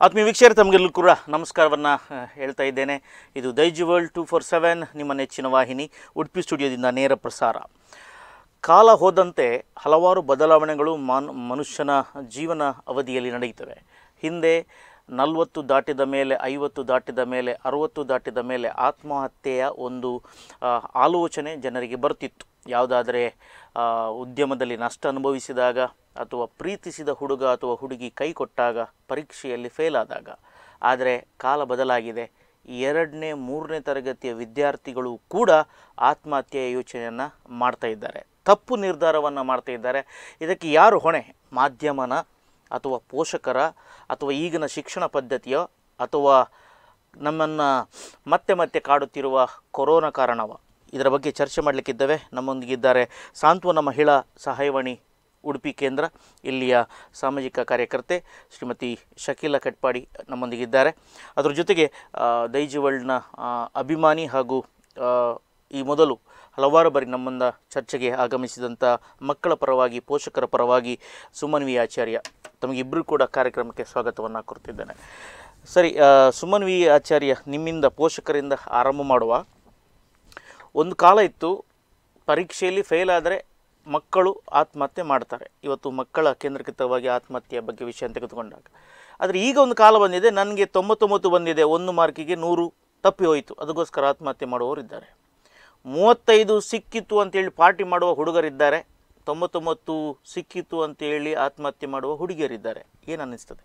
ಆತ್ಮೀಯ ವೀಕ್ಷಕರು ತಮಗೆಲ್ಲೂ ಕೂಡ ನಮಸ್ಕಾರವನ್ನು ಹೇಳ್ತಾ ಇದ್ದೇನೆ ಇದು Daijiworld two four seven ನಿಮ್ಮ ನೆಚ್ಚಿನ ವಾಹಿನಿ ಉಡುಪಿ ಸ್ಟುಡಿಯೋದಿಂದ ನೇರ ಪ್ರಸಾರ ಕಾಲ ಹೋದಂತೆ ಹಲವಾರು ಬದಲಾವಣೆಗಳು ಮಾನ್ ಮನುಷ್ಯನ ಜೀವನ ಅವಧಿಯಲ್ಲಿ ನಡೆಯುತ್ತವೆ ಹಿಂದೆ ನಲವತ್ತು ದಾಟಿದ ಮೇಲೆ ಐವತ್ತು ದಾಟಿದ ಮೇಲೆ ಅರುವತ್ತು ದಾಟಿದ ಮೇಲೆ ಆತ್ಮಹತ್ಯೆಯ ಒಂದು ಆ, ಆಲೋಚನೆ ಜನರಿಗೆ ಬರ್ತಿತ್ತು ಯಾವುದಾದರೆ ಉದ್ಯಮದಲ್ಲಿ ನಷ್ಟ ಅನುಭವಿಸಿದಾಗ ಅಥವಾ ಪ್ರೀತಿಸಿದ ಹುಡುಗ ಅಥವಾ ಹುಡುಗಿ ಕೈ ಕೊಟ್ಟಾಗ ಪರೀಕ್ಷೆಯಲ್ಲಿ ಫೇಲ್ ಆದಾಗ ಆದರೆ ಕಾಲ ಬದಲಾಗಿದೆ ಎರಡನೇ ಮೂರನೇ ತರಗತಿಯ ವಿದ್ಯಾರ್ಥಿಗಳು ಕೂಡ ಆತ್ಮಹತ್ಯೆಯ ಯೋಚನೆಯನ್ನು ಮಾಡ್ತಾ ಇದ್ದಾರೆ ತಪ್ಪು ನಿರ್ಧಾರವನ್ನು ಮಾಡ್ತಾ ಇದ್ದಾರೆ ಇದಕ್ಕೆ ಯಾರು ಹೊಣೆ ಮಾಧ್ಯಮನ ಅಥವಾ ಪೋಷಕರ ಅಥವಾ ಈಗಿನ ಶಿಕ್ಷಣ ಪದ್ಧತಿಯೋ ಅಥವಾ ನಮ್ಮನ್ನು ಮತ್ತೆ ಮತ್ತೆ ಕಾಡುತ್ತಿರುವ ಕೊರೋನಾ ಕಾರಣವ ಇದರ ಬಗ್ಗೆ ಚರ್ಚೆ ಮಾಡಲಿಕ್ಕಿದ್ದೇವೆ ನಮ್ಮೊಂದಿಗಿದ್ದಾರೆ ಸಾಂತ್ವನ ಮಹಿಳಾ ಸಹಾಯವಾಣಿ ಉಡುಪಿ ಕೇಂದ್ರ ಇಲ್ಲಿಯ ಸಾಮಾಜಿಕ ಕಾರ್ಯಕರ್ತೆ ಶ್ರೀಮತಿ ಶಕೀಲಾ ಕಟ್ಪಾಡಿ ನಮ್ಮೊಂದಿಗಿದ್ದಾರೆ ಅದರ ಜೊತೆಗೆ ಆ, ದೈಜಿ ವರ್ಲ್ಡ್ನ ಆ, ಅಭಿಮಾನಿ ಹಾಗೂ ಆ, ಈ ಮೊದಲು ಹಲವಾರು ಬಾರಿ ನಮ್ಮನ್ನ ಚರ್ಚೆಗೆ ಆಗಮಿಸಿದಂಥ ಮಕ್ಕಳ ಪರವಾಗಿ ಪೋಷಕರ ಪರವಾಗಿ ಸುಮನ್ ವಿ ಆಚಾರ್ಯ ತಮಗಿಬ್ಬರು ಕೂಡ ಕಾರ್ಯಕ್ರಮಕ್ಕೆ ಸ್ವಾಗತವನ್ನು ಕೊಡ್ತಿದ್ದೇನೆ ಸರಿ ಆ, ಸುಮನ್ ವಿ ಆಚಾರ್ಯ ನಿಮ್ಮಿಂದ ಪೋಷಕರಿಂದ ಆರಂಭ ಮಾಡುವ ಒಂದು ಕಾಲ ಇತ್ತು ಪರೀಕ್ಷೆಯಲ್ಲಿ ಫೇಲ್ ಆದರೆ ಮಕ್ಕಳು ಆತ್ಮಹತ್ಯೆ ಮಾಡ್ತಾರೆ ಇವತ್ತು ಮಕ್ಕಳ ಕೇಂದ್ರೀಕೃತವಾಗಿ ಆತ್ಮಹತ್ಯೆಯ ಬಗ್ಗೆ ವಿಷಯ ತೆಗೆದುಕೊಂಡಾಗ ಆದರೆ ಈಗ ಒಂದು ಕಾಲ ಬಂದಿದೆ ನನಗೆ ತೊಂಬತ್ತೊಂಬತ್ತು ಬಂದಿದೆ ಒಂದು ಮಾರ್ಕಿಗೆ ನೂರು ತಪ್ಪಿ ಹೋಯಿತು ಅದಕ್ಕೋಸ್ಕರ ಆತ್ಮಹತ್ಯೆ ಮಾಡುವವರು ಇದ್ದಾರೆ ಮೂವತ್ತೈದು ಸಿಕ್ಕಿತ್ತು ಅಂತೇಳಿ ಪಾರ್ಟಿ ಮಾಡುವ ಹುಡುಗರಿದ್ದಾರೆ ತೊಂಬತ್ತೊಂಬತ್ತು ಸಿಕ್ಕಿತ್ತು ಅಂತೇಳಿ ಆತ್ಮಹತ್ಯೆ ಮಾಡುವ ಹುಡುಗಿಯರಿದ್ದಾರೆ ಏನು ಅನ್ನಿಸ್ತದೆ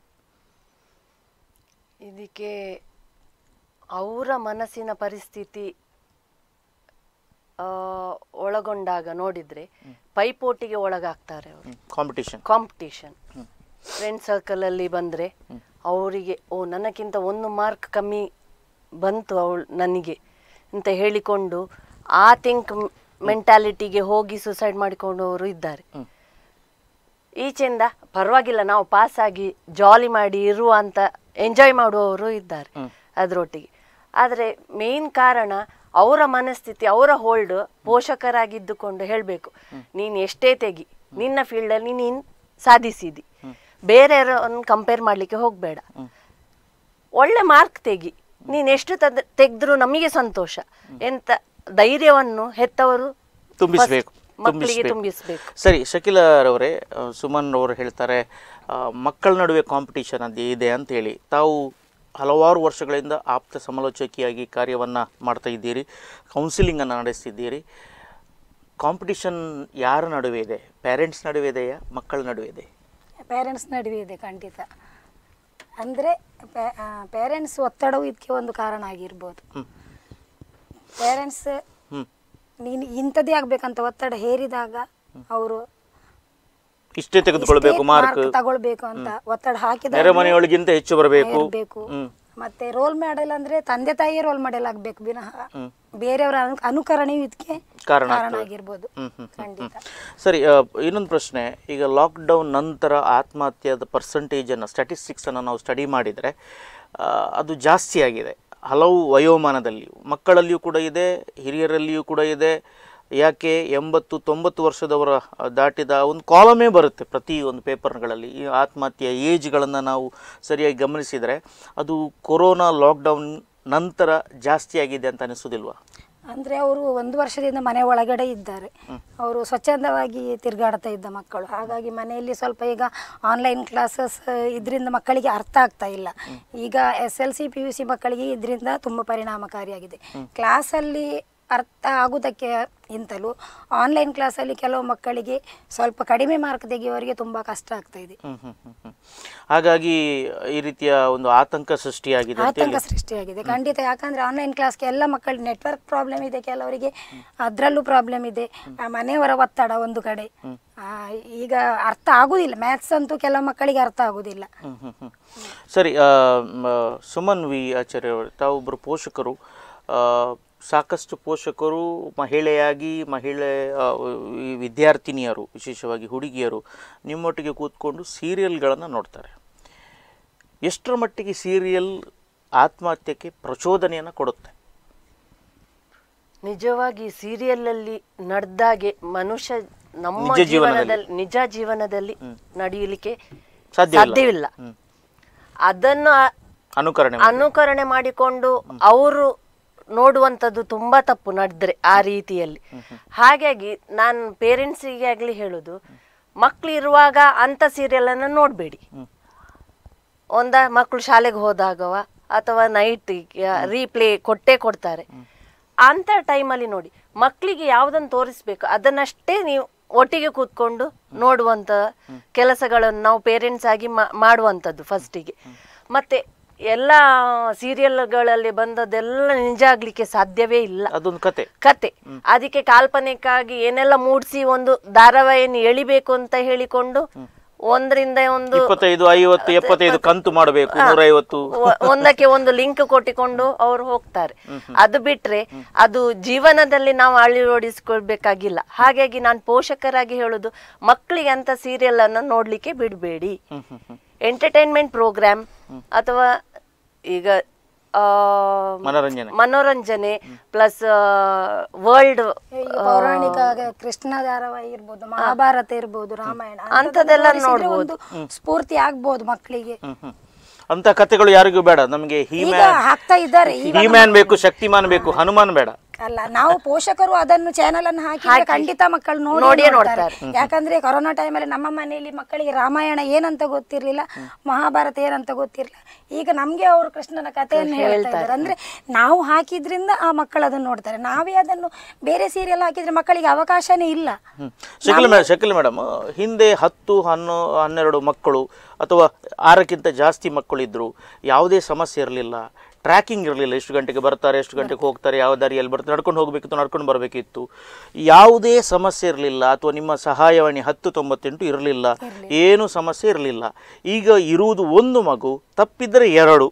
ಇದಕ್ಕೆ ಅವರ ಮನಸ್ಸಿನ ಪರಿಸ್ಥಿತಿ ಆ, ಒಳಗೊಂಡಾಗ ನೋಡಿದ್ರೆ ಪೈಪೋಟಿಗೆ ಒಳಗಾಗ್ತಾರೆ ಅವರು ಕಾಂಪಿಟಿಷನ್ ಕಾಂಪಿಟಿಷನ್ ಫ್ರೆಂಡ್ ಸರ್ಕಲ್ ಅಲ್ಲಿ ಬಂದ್ರೆ ಅವರಿಗೆ ಓ ನನಗಿಂತ ಒಂದು ಮಾರ್ಕ್ ಕಮ್ಮಿ ಬಂತು ಅವಳು ನನಗೆ ಅಂತ ಹೇಳಿಕೊಂಡು ಆ ಥಿಂಕ್ ಮೆಂಟಾಲಿಟಿಗೆ ಹೋಗಿ ಸುಸೈಡ್ ಮಾಡಿಕೊಂಡವರು ಇದ್ದಾರೆ ಈಚೆಯಿಂದ ಪರವಾಗಿಲ್ಲ ನಾವು ಪಾಸ್ ಆಗಿ ಜಾಲಿ ಮಾಡಿ ಇರುವ ಅಂತ ಎಂಜಾಯ್ ಮಾಡುವವರು ಇದ್ದಾರೆ ಅದರೊಟ್ಟಿಗೆ ಆದರೆ ಮೇನ್ ಕಾರಣ ಅವರ ಮನಸ್ಥಿತಿ ಅವರ ಹೋಲ್ಡ್ ಪೋಷಕರಾಗಿದ್ದುಕೊಂಡು ಹೇಳಬೇಕು ನೀನು ಎಷ್ಟೇ ತೆಗಿ ನಿನ್ನ ಫೀಲ್ಡಲ್ಲಿ ನೀನು ಸಾಧಿಸಿದಿ ಬೇರೆಯವರನ್ನು ಕಂಪೇರ್ ಮಾಡಲಿಕ್ಕೆ ಹೋಗಬೇಡ ಒಳ್ಳೆ ಮಾರ್ಕ್ ತೆಗಿ ನೀನು ಎಷ್ಟು ತದ್ ತೆಗೆದ್ರು ನಮಗೆ ಸಂತೋಷ ಎಂತ ಧೈರ್ಯವನ್ನು ಹೆತ್ತವರು ತುಂಬಿಸಬೇಕು first ಮಕ್ಕಳಿಗೆ ತುಂಬಿಸ್ಬೇಕು ಸರಿ ಶಕೀಲರವರೇ ಆ, ಸುಮನ್ ಅವರು ಹೇಳ್ತಾರೆ ಆ, ಮಕ್ಕಳ ನಡುವೆ ಕಾಂಪಿಟಿಷನ್ ಅದು ಇದೆ ಅಂತೇಳಿ ತಾವು ಹಲವಾರು ವರ್ಷಗಳಿಂದ ಆಪ್ತ ಸಮಾಲೋಚಕಿಯಾಗಿ ಕಾರ್ಯವನ್ನು ಮಾಡ್ತಾ ಇದ್ದೀರಿ ಕೌನ್ಸಿಲಿಂಗನ್ನು ನಡೆಸ್ತಿದ್ದೀರಿ ಕಾಂಪಿಟಿಷನ್ ಯಾರ ನಡುವೆ ಇದೆ ಪೇರೆಂಟ್ಸ್ ನಡುವೆ ಇದೆಯಾ ಮಕ್ಕಳ ನಡುವೆ ಇದೆ ಪೇರೆಂಟ್ಸ್ ನಡುವೆ ಇದೆ ಖಂಡಿತ ಅಂದರೆ ಪೇರೆಂಟ್ಸ್ ಒತ್ತಡವು ಇದಕ್ಕೆ ಒಂದು ಕಾರಣ ಆಗಿರ್ಬೋದು ಹ್ಮ್. ಪೇರೆಂಟ್ಸ್ ಹ್ಞೂ ನೀನು ಇಂಥದ್ದೇ ಆಗ್ಬೇಕಂತ ಒತ್ತಡ ಹೇರಿದಾಗ ಅವರು ಇಷ್ಟೇ ತೆಗೆದುಕೊಳ್ಬೇಕು ಮಾರ್ಕ್ ತಗೊಳ್ಬೇಕು ಅಂತ ಒತ್ತಡ ಹಾಕಿದ ನೆರೆ ಮನೆಯೊಳಗಿಂತ ಹೆಚ್ಚು ಬರಬೇಕು ಇರಬೇಕು ಹ್ಮ್. ಮತ್ತೆ ರೋಲ್ ಮಾಡೆಲ್ ಅಂದ್ರೆ ತಂದೆ ತಾಯಿಯೇ ರೋಲ್ ಮಾಡೆಲ್ ಆಗ್ಬೇಕು ವಿನಃ ಬೇರೆಯವರ ಅನು ಅನುಕರಣೆಯು ಇದಕ್ಕೆ ಕಾರಣ ಕಾರಣ ಆಗ್ತದೆ. ಆಗಿರ್ಬೋದು ಹ್ಮ್, ಹ್ಮ್, ಹ್ಮ್, ಖಂಡಿತ ಸರಿ ಆ, ಇನ್ನೊಂದು ಪ್ರಶ್ನೆ ಈಗ ಲಾಕ್ಡೌನ್ ನಂತರ ಆತ್ಮಹತ್ಯೆದ ಪರ್ಸಂಟೇಜನ್ನು ಸ್ಟ್ಯಾಟಿಸ್ಟಿಕ್ಸನ್ನು ನಾವು ಸ್ಟಡಿ ಮಾಡಿದರೆ ಆ, ಅದು ಜಾಸ್ತಿ ಆಗಿದೆ ಹಲವು ವಯೋಮಾನದಲ್ಲಿಯೂ ಮಕ್ಕಳಲ್ಲಿಯೂ ಕೂಡ ಇದೆ ಹಿರಿಯರಲ್ಲಿಯೂ ಕೂಡ ಇದೆ ಯಾಕೆ ಎಂಬತ್ತು ತೊಂಬತ್ತು ವರ್ಷದವರ ಆ, ದಾಟಿದ ಒಂದು ಕಾಲಮೇ ಬರುತ್ತೆ ಪ್ರತಿ ಒಂದು ಪೇಪರ್ಗಳಲ್ಲಿ ಈ ಆತ್ಮಹತ್ಯೆಯ ಏಜ್ಗಳನ್ನು ನಾವು ಸರಿಯಾಗಿ ಗಮನಿಸಿದರೆ ಅದು ಕೊರೋನಾ ಲಾಕ್ಡೌನ್ ನಂತರ ಜಾಸ್ತಿ ಆಗಿದೆ ಅಂತ ಅನಿಸೋದಿಲ್ವಾ ಅಂದ್ರೆ ಅವರು ಒಂದು ವರ್ಷದಿಂದ ಮನೆ ಒಳಗಡೆ ಇದ್ದಾರೆ ಅವರು ಸ್ವಚ್ಛಂದವಾಗಿ ತಿರುಗಾಡ್ತಾ ಇದ್ದ ಮಕ್ಕಳು ಹಾಗಾಗಿ ಮನೆಯಲ್ಲಿ ಸ್ವಲ್ಪ ಈಗ ಆನ್ಲೈನ್ ಕ್ಲಾಸಸ್ ಇದರಿಂದ ಮಕ್ಕಳಿಗೆ ಅರ್ಥ ಆಗ್ತಾ ಇಲ್ಲ ಈಗ S L C P U C ಮಕ್ಕಳಿಗೆ ಇದರಿಂದ ತುಂಬ ಪರಿಣಾಮಕಾರಿಯಾಗಿದೆ ಕ್ಲಾಸಲ್ಲಿ ಅರ್ಥ ಆಗುವುದಕ್ಕೆ ಇಂತಲೂ ಆನ್ಲೈನ್ ಕ್ಲಾಸಲ್ಲಿ ಕೆಲವು ಮಕ್ಕಳಿಗೆ ಸ್ವಲ್ಪ ಕಡಿಮೆ ಮಾರ್ಕ್ ತೆಗೆಯುವವರಿಗೆ ತುಂಬ ಕಷ್ಟ ಆಗ್ತಾ ಇದೆ ಹ್ಮ್ ಹ್ಮ್ ಹ್ಮ್ ಹ್ಮ್. ಹಾಗಾಗಿ ಈ ರೀತಿಯ ಒಂದು ಆತಂಕ ಸೃಷ್ಟಿಯಾಗಿದೆ ಅಂತ ಆತಂಕ ಸೃಷ್ಟಿಯಾಗಿದೆ ಖಂಡಿತ ಯಾಕಂದ್ರೆ ಆನ್ಲೈನ್ ಕ್ಲಾಸ್ಗೆ ಎಲ್ಲ ಮಕ್ಕಳು ನೆಟ್ವರ್ಕ್ ಪ್ರಾಬ್ಲಮ್ ಇದೆ ಕೆಲವರಿಗೆ ಅದರಲ್ಲೂ ಪ್ರಾಬ್ಲಮ್ ಇದೆ ಆ, ಮನೆಯವರ ಒತ್ತಡ ಒಂದು ಕಡೆ ಆ, ಈಗ ಅರ್ಥ ಆಗುದಿಲ್ಲ ಮ್ಯಾಥ್ಸ್ ಅಂತೂ ಕೆಲವು ಮಕ್ಕಳಿಗೆ ಅರ್ಥ ಆಗುದಿಲ್ಲ ಹ್ಮ್ ಹ್ಮ್ ಹ್ಮ್. ಸರಿ ಆ, ಮ, ಸುಮನ್ ವಿ ಆಚಾರ್ಯ ಅವರು ತಾವೊಬ್ಬರು ಪೋಷಕರು ಆ, ಸಾಕಷ್ಟು ಪೋಷಕರು ಮಹಿಳೆಯಾಗಿ ಮಹಿಳೆ ಆ, ಈ ವಿದ್ಯಾರ್ಥಿನಿಯರು ವಿಶೇಷವಾಗಿ ಹುಡುಗಿಯರು ನಿಮ್ಮೊಟ್ಟಿಗೆ ಕೂತ್ಕೊಂಡು ಸೀರಿಯಲ್ಗಳನ್ನು ನೋಡ್ತಾರೆ ಎಷ್ಟರ ಮಟ್ಟಿಗೆ ಸೀರಿಯಲ್ ಆತ್ಮಹತ್ಯಕ್ಕೆ ಪ್ರಚೋದನೆಯನ್ನು ಕೊಡುತ್ತೆ ನಿಜವಾಗಿ ಸೀರಿಯಲ್ ಅಲ್ಲಿ ನಡೆದಾಗೆ ಮನುಷ್ಯ ನಮ್ಮ ನಿಜ ಜೀವನದಲ್ಲಿ. ಜೀವನದಲ್ಲಿ ನಿಜ ಜೀವನದಲ್ಲಿ ನಡೆಯಲಿಕ್ಕೆ ಸಾಧ್ಯವಿಲ್ಲ. ಸಾಧ್ಯವಿಲ್ಲ ಹ್ಮ್. ಅದನ್ನು ಆ- ಅನುಕರಣೆ ಮಾಡಿ. ಅನುಕರಣೆ ಮಾಡಿಕೊಂಡು ಅವರು ನೋಡುವಂಥದ್ದು ತುಂಬಾ ತಪ್ಪು ನಡೆದ್ರೆ ಆ ರೀತಿಯಲ್ಲಿ ಹಾಗಾಗಿ ನಾನು ಪೇರೆಂಟ್ಸಿಗೆ ಆಗಲಿ ಹೇಳುದು ಮಕ್ಳು ಇರುವಾಗ ಅಂತ ಸೀರಿಯಲ್ ಅನ್ನು ನೋಡಬೇಡಿ ಒಂದ ಮಕ್ಕಳು ಶಾಲೆಗೆ ಹೋದಾಗವ ಅಥವಾ ನೈಟ್ ರೀಪ್ಲೇ ಕೊಟ್ಟೇ ಕೊಡ್ತಾರೆ ಅಂತ ಟೈಮಲ್ಲಿ ನೋಡಿ ಮಕ್ಕಳಿಗೆ ಯಾವುದನ್ನು ತೋರಿಸ್ಬೇಕು ಅದನ್ನಷ್ಟೇ ನೀವು ಒಟ್ಟಿಗೆ ಕೂತ್ಕೊಂಡು ನೋಡುವಂತ ಕೆಲಸಗಳನ್ನು ನಾವು ಪೇರೆಂಟ್ಸ್ ಆಗಿ ಮಾ- ಮಾಡುವಂಥದ್ದು ಫಸ್ಟಿಗೆ ಮತ್ತೆ ಎಲ್ಲ ಸೀರಿಯಲ್ಗಳಲ್ಲಿ ಬಂದದ್ದೆಲ್ಲ ನಿಜ ಆಗ್ಲಿಕ್ಕೆ ಸಾಧ್ಯವೇ ಇಲ್ಲ ಅದೊಂದು ಕತೆ ಕತೆ ಅದಕ್ಕೆ ಕಾಲ್ಪನಿಕವಾಗಿ ಏನೆಲ್ಲ ಮೂಡಿಸಿ ಒಂದು ಧಾರಾವಾಹಿಯನ್ನು ಎಳಿಬೇಕು ಅಂತ ಹೇಳಿಕೊಂಡು ಒಂದರಿಂದ ಒಂದು ಇಪ್ಪತ್ತೈದು ಐವತ್ತು ಎಪ್ಪತ್ತೈದು ಕಂತು ಮಾಡಬೇಕು ನೂರೈವತ್ತು ಒ- ಒಂದಕ್ಕೆ ಒಂದು ಲಿಂಕ್ ಕೊಟ್ಟಿಕೊಂಡು ಅವರು ಹೋಗ್ತಾರೆ ಅದು ಬಿಟ್ರೆ ಅದು ಜೀವನದಲ್ಲಿ ನಾವು ಅಳವಡಿಸ್ಕೊಳ್ಬೇಕಾಗಿಲ್ಲ ಹಾಗಾಗಿ ನಾನು ಪೋಷಕರಾಗಿ ಹೇಳುದು ಮಕ್ಕಳಿಗೆ ಅಂತ ಸೀರಿಯಲ್ ಅನ್ನು ನೋಡ್ಲಿಕ್ಕೆ ಬಿಡಬೇಡಿ ಎಂಟರ್ಟೈನ್ಮೆಂಟ್ ಪ್ರೋಗ್ರಾಮ್ ಅಥವಾ ಈಗ ಆ, ಮನೋರಂಜನೆ ಮನೋರಂಜನೆ ಪ್ಲಸ್ ವರ್ಲ್ಡ್ ಈಗ ಪೌರಾಣಿಕ ಕೃಷ್ಣ ಧಾರಾವಾಹಿ ಇರ್ಬೋದು ಮಹಾಭಾರತ ಇರ್ಬೋದು ರಾಮಾಯಣ ಅಂಥದ್ದೆಲ್ಲ ನೋಡಿಸಿದ್ರೆ ಒಂದು ಸ್ಫೂರ್ತಿ ಆಗ್ಬೋದು ಮಕ್ಕಳಿಗೆ ಹ್ಮ್ ಹ್ಮ್ ಅಂತ ಕತೆಗಳು ಯಾರಿಗೂ ಬೇಡ ನಮಗೆ ಈಗ ಹೀಮ್ಯಾನ್ ಹಾಕ್ತಾ ಇದ್ದಾರೆ ಈಗ ಹೀಮ್ಯಾನ್ ಬೇಕು ಶಕ್ತಿಮಾನ್ ಬೇಕು ಹನುಮಾನ್ ಬೇಡ ಅಲ್ಲ ನಾವು ಪೋಷಕರು ಅದನ್ನು ಚಾನೆಲ್ ಅನ್ನು ಹಾಕಿ ಖಂಡಿತ ಮಕ್ಕಳು ನೋಡಿ ನೋಡಿಯೇ ನೋಡ್ತಾರೆ ಯಾಕಂದ್ರೆ ಕೊರೋನಾ ಟೈಮಲ್ಲಿ ನಮ್ಮ ಮನೆಯಲ್ಲಿ ಮಕ್ಕಳಿಗೆ ರಾಮಾಯಣ ಏನಂತ ಗೊತ್ತಿರ್ಲಿಲ್ಲ ಮಹಾಭಾರತ ಏನಂತ ಗೊತ್ತಿರಲಿಲ್ಲ ಈಗ ನಮ್ಗೆ ಅವರು ಕೃಷ್ಣನ ಕಥೆಯನ್ನು ಹೇಳ್ತಾ ಇದ್ದಾರೆ ಅಂದ್ರೆ ನಾವು ಹಾಕಿದ್ರಿಂದ ಆ ಮಕ್ಕಳು ಅದನ್ನು ನೋಡ್ತಾರೆ ನಾವೇ ಅದನ್ನು ಬೇರೆ ಸೀರಿಯಲ್ ಹಾಕಿದ್ರೆ ಮಕ್ಕಳಿಗೆ ಅವಕಾಶನೇ ಇಲ್ಲ ಹ್ಮ್. ಶಕಿಲ್ ಮೇಡಮ್ ಶಕಿಲ್ ಮೇಡಮ್ ಹಿಂದೆ ಹತ್ತು ಹನ್ನೊ ಹನ್ನೆರಡು ಮಕ್ಕಳು ಅಥವಾ ಆರಕ್ಕಿಂತ ಜಾಸ್ತಿ ಮಕ್ಕಳಿದ್ರು ಯಾವುದೇ ಸಮಸ್ಯೆ ಇರಲಿಲ್ಲ ಟ್ರ್ಯಾಕಿಂಗ್ ಇರಲಿಲ್ಲ ಎಷ್ಟು ಗಂಟೆಗೆ ಬರ್ತಾರೆ ಎಷ್ಟು ಗಂಟೆಗೆ ಹೋಗ್ತಾರೆ ಯಾವ ದಾರಿಯಲ್ಲಿ ಬರ್ತಾರೆ ನಡ್ಕೊಂಡು ಹೋಗಬೇಕಿತ್ತು ನಡ್ಕೊಂಡು ಬರಬೇಕಿತ್ತು ಯಾವುದೇ ಸಮಸ್ಯೆ ಇರಲಿಲ್ಲ ಅಥವಾ ನಿಮ್ಮ ಸಹಾಯವಾಣಿ ಹತ್ತು ತೊಂಬತ್ತೆಂಟು ಇರಲಿಲ್ಲ ಏನೂ ಸಮಸ್ಯೆ ಇರಲಿಲ್ಲ ಈಗ ಇರುವುದು ಒಂದು ಮಗು ತಪ್ಪಿದರೆ ಎರಡು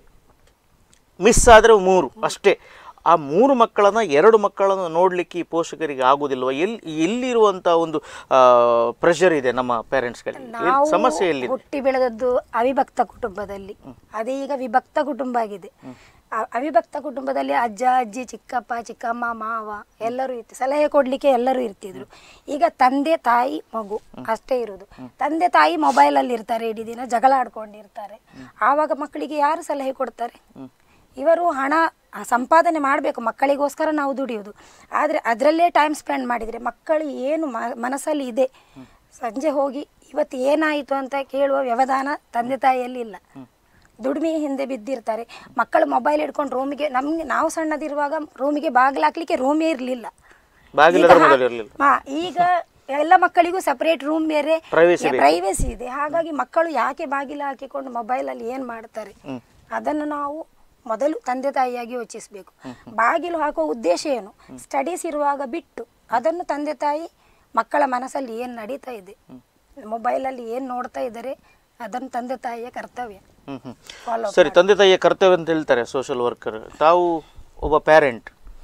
ಮಿಸ್ ಆದರೆ ಮೂರು ಅಷ್ಟೇ ಆ ಮೂರು ಮಕ್ಕಳನ್ನ ಎರಡು ಮಕ್ಕಳನ್ನು ನೋಡಲಿಕ್ಕೆ ಈ ಪೋಷಕರಿಗೆ ಆಗುದಿಲ್ವ ಎಲ್ಲಿ ಎಲ್ಲಿರುವಂಥ ಒಂದು ಪ್ರೆಷರ್ ಇದೆ ನಮ್ಮ ಪೇರೆಂಟ್ಸ್ಗಳಿಗೆ ನಾವು ಸಮಸ್ಯೆ ಎಲ್ಲಿ ಹುಟ್ಟಿ ಬೆಳೆದದ್ದು ಅವಿಭಕ್ತ ಕುಟುಂಬದಲ್ಲಿ ಅದೇ ಈಗ ವಿಭಕ್ತ ಕುಟುಂಬ ಆಗಿದೆ ಆ ಅವಿಭಕ್ತ ಕುಟುಂಬದಲ್ಲಿ ಅಜ್ಜ ಅಜ್ಜಿ ಚಿಕ್ಕಪ್ಪ ಚಿಕ್ಕಮ್ಮ ಮಾವ ಎಲ್ಲರೂ ಇರ್ತಿ ಸಲಹೆ ಕೊಡ್ಲಿಕ್ಕೆ ಎಲ್ಲರೂ ಇರ್ತಿದ್ರು ಈಗ ತಂದೆ ತಾಯಿ ಮಗು ಅಷ್ಟೇ ಇರೋದು ತಂದೆ ತಾಯಿ ಮೊಬೈಲಲ್ಲಿ ಇರ್ತಾರೆ ಇಡೀ ದಿನ ಜಗಳ ಆಡ್ಕೊಂಡಿರ್ತಾರೆ ಆವಾಗ ಮಕ್ಕಳಿಗೆ ಯಾರು ಸಲಹೆ ಕೊಡ್ತಾರೆ ಇವರು ಹಣ ಆ, ಸಂಪಾದನೆ ಮಾಡಬೇಕು ಮಕ್ಕಳಿಗೋಸ್ಕರ ನಾವು ದುಡಿಯೋದು ಆದರೆ ಅದರಲ್ಲೇ ಟೈಮ್ ಸ್ಪೆಂಡ್ ಮಾಡಿದರೆ ಮಕ್ಕಳು ಏನು ಮ- ಮನಸ್ಸಲ್ಲಿ ಇದೆ ಸಂಜೆ ಹೋಗಿ ಇವತ್ತು ಏನಾಯಿತು ಅಂತ ಕೇಳುವ ವ್ಯವಧಾನ ತಂದೆ ತಾಯಿಯಲ್ಲಿ ಇಲ್ಲ ದುಡಿಮೆ ಹಿಂದೆ ಬಿದ್ದಿರ್ತಾರೆ ಮಕ್ಕಳು ಮೊಬೈಲ್ ಹಿಡ್ಕೊಂಡು ರೂಮಿಗೆ ನಮ್ಗೆ ನಾವು ಸಣ್ಣದಿರುವಾಗ ರೂಮಿಗೆ ಬಾಗಿಲು ಹಾಕ್ಲಿಕ್ಕೆ ರೂಮೇ ಇರಲಿಲ್ಲ ಬಾಗಿಲದ ಮೊದಲು ಇರಲಿಲ್ಲ ಈಗ ಎಲ್ಲ ಮಕ್ಕಳಿಗೂ ಸಪರೇಟ್ ರೂಮ್ ಬೇರೆ Privacy ಬೇಕು. ಪ್ರೈವೇಸಿ ಇದೆ ಹಾಗಾಗಿ ಮಕ್ಕಳು ಯಾಕೆ ಬಾಗಿಲು ಹಾಕಿಕೊಂಡು ಮೊಬೈಲಲ್ಲಿ ಏನು ಮಾಡ್ತಾರೆ ಅದನ್ನು ನಾವು ಮೊದಲು ತಂದೆ ತಾಯಿಯಾಗಿ ಯೋಚಿಸಬೇಕು ಬಾಗಿಲು ಹಾಕುವ ಉದ್ದೇಶ ಏನು ಸ್ಟಡೀಸ್ ಇರುವಾಗ ಬಿಟ್ಟು ಅದನ್ನು ತಂದೆ ತಾಯಿ ಮಕ್ಕಳ ಮನಸ್ಸಲ್ಲಿ ಏನು ನಡೀತಾ ಇದೆ ಮೊಬೈಲಲ್ಲಿ ಏನು ನೋಡ್ತಾ ಇದ್ದಾರೆ ಅದನ್ನು ತಂದೆ ತಾಯಿಯ ಕರ್ತವ್ಯ ಹ್ಮ್ ಹ್ಮ್. Follow ಸರಿ ತಂದೆ ತಾಯಿಯ ಕರ್ತವ್ಯ ಅಂತ ಹೇಳ್ತಾರೆ ಸೋಷಿಯಲ್ ವರ್ಕರ್ ತಾವು ಒಬ್ಬ ಪ್ಯಾರೆಂಟ್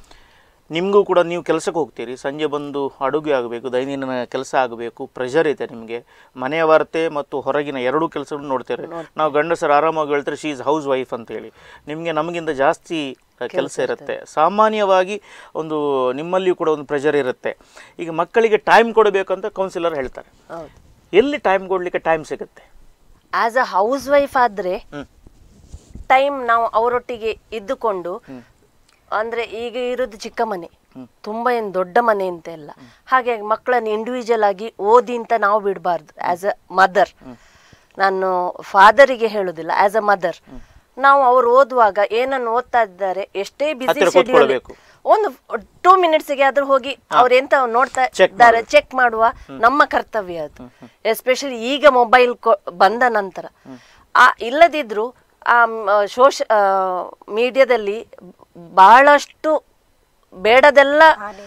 ನಿಮಗೂ ಕೂಡ ನೀವು ಕೆಲಸಕ್ಕೆ ಹೋಗ್ತೀರಿ ಸಂಜೆ ಬಂದು ಅಡುಗೆ ಆಗಬೇಕು ದೈನಂದಿನ ಕೆಲಸ ಆಗಬೇಕು ಪ್ರೆಷರ್ ಇದೆ ನಿಮಗೆ ಮನೆಯ ವಾರ್ತೆ ಮತ್ತು ಹೊರಗಿನ ಎರಡೂ ಕೆಲಸವನ್ನು ನೋಡ್ತೀರಿ ನಾವು ಗಂಡಸರು ಆರಾಮಾಗಿ ಹೇಳ್ತಾರೆ ಶೀ ಇಸ್ ಹೌಸ್ ವೈಫ್ ಅಂತ ಹೇಳಿ ನಿಮಗೆ ನಮಗಿಂತ ಜಾಸ್ತಿ ಕೆಲಸ ಇರುತ್ತೆ ಸಾಮಾನ್ಯವಾಗಿ ಒಂದು ನಿಮ್ಮಲ್ಲಿಯೂ ಕೂಡ ಒಂದು ಪ್ರೆಷರ್ ಇರುತ್ತೆ ಈಗ ಮಕ್ಕಳಿಗೆ ಟೈಮ್ ಕೊಡಬೇಕಂತ ಕೌನ್ಸಿಲರ್ ಹೇಳ್ತಾರೆ ಹೌದು ಎಲ್ಲಿ ಟೈಮ್ ಕೊಡಲಿಕ್ಕೆ ಟೈಮ್ ಸಿಗುತ್ತೆ ಆಸ್ ಅ ಹೌಸ್ ವೈಫ್ ಆದ್ರೆ ಹ್ಮ್. ಟೈಮ್ ನಾವು ಅವರೊಟ್ಟಿಗೆ ಇದ್ದುಕೊಂಡು ಅಂದ್ರೆ ಈಗ ಇರೋದು ಚಿಕ್ಕ ಮನೆ ತುಂಬಾ ಏನು ದೊಡ್ಡ ಮನೆ ಅಂತ ಇಲ್ಲ ಹಾಗಾಗಿ ಮಕ್ಕಳನ್ನು ಇಂಡಿವಿಜುವಲ್ ಆಗಿ ಓದಿ ಅಂತ ನಾವು ಬಿಡಬಾರ್ದು ಆಸ್ ಅ ಮದರ್ ನಾನು ಫಾದರಿಗೆ ಹೇಳುದಿಲ್ಲ ಆಸ್ ಅ ಮದರ್ ನಾವು ಅವ್ರು ಓದುವಾಗ ಏನನ್ನು ಓದ್ತಾ ಇದ್ದಾರೆ ಎಷ್ಟೇ ಬಿಸಿ ಹತ್ತಿರ ಶೆಡ್ಯೂಲ್ ಕೂತ್ಕೊಳ್ಬೇಕು. ಒಂದು ಟೂ ಮಿನಿಟ್ಸ್ಗೆ ಆದ್ರೂ ಹೋಗಿ ಅವ್ರು ಎಂತ ನೋಡ್ತಾ Check ಇದ್ದಾರೆ ಚೆಕ್ ಮಾಡುವ ನಮ್ಮ ಕರ್ತವ್ಯ ಅದು ಎಸ್ಪೆಷಲಿ ಈಗ ಮೊಬೈಲ್ ಬಂದ ನಂತರ ಆ ಇಲ್ಲದಿದ್ರು ಆ ಸೋಶ ಮೀಡಿಯಾದಲ್ಲಿ ಬಹಳಷ್ಟು ಬೇಡದೆಲ್ಲ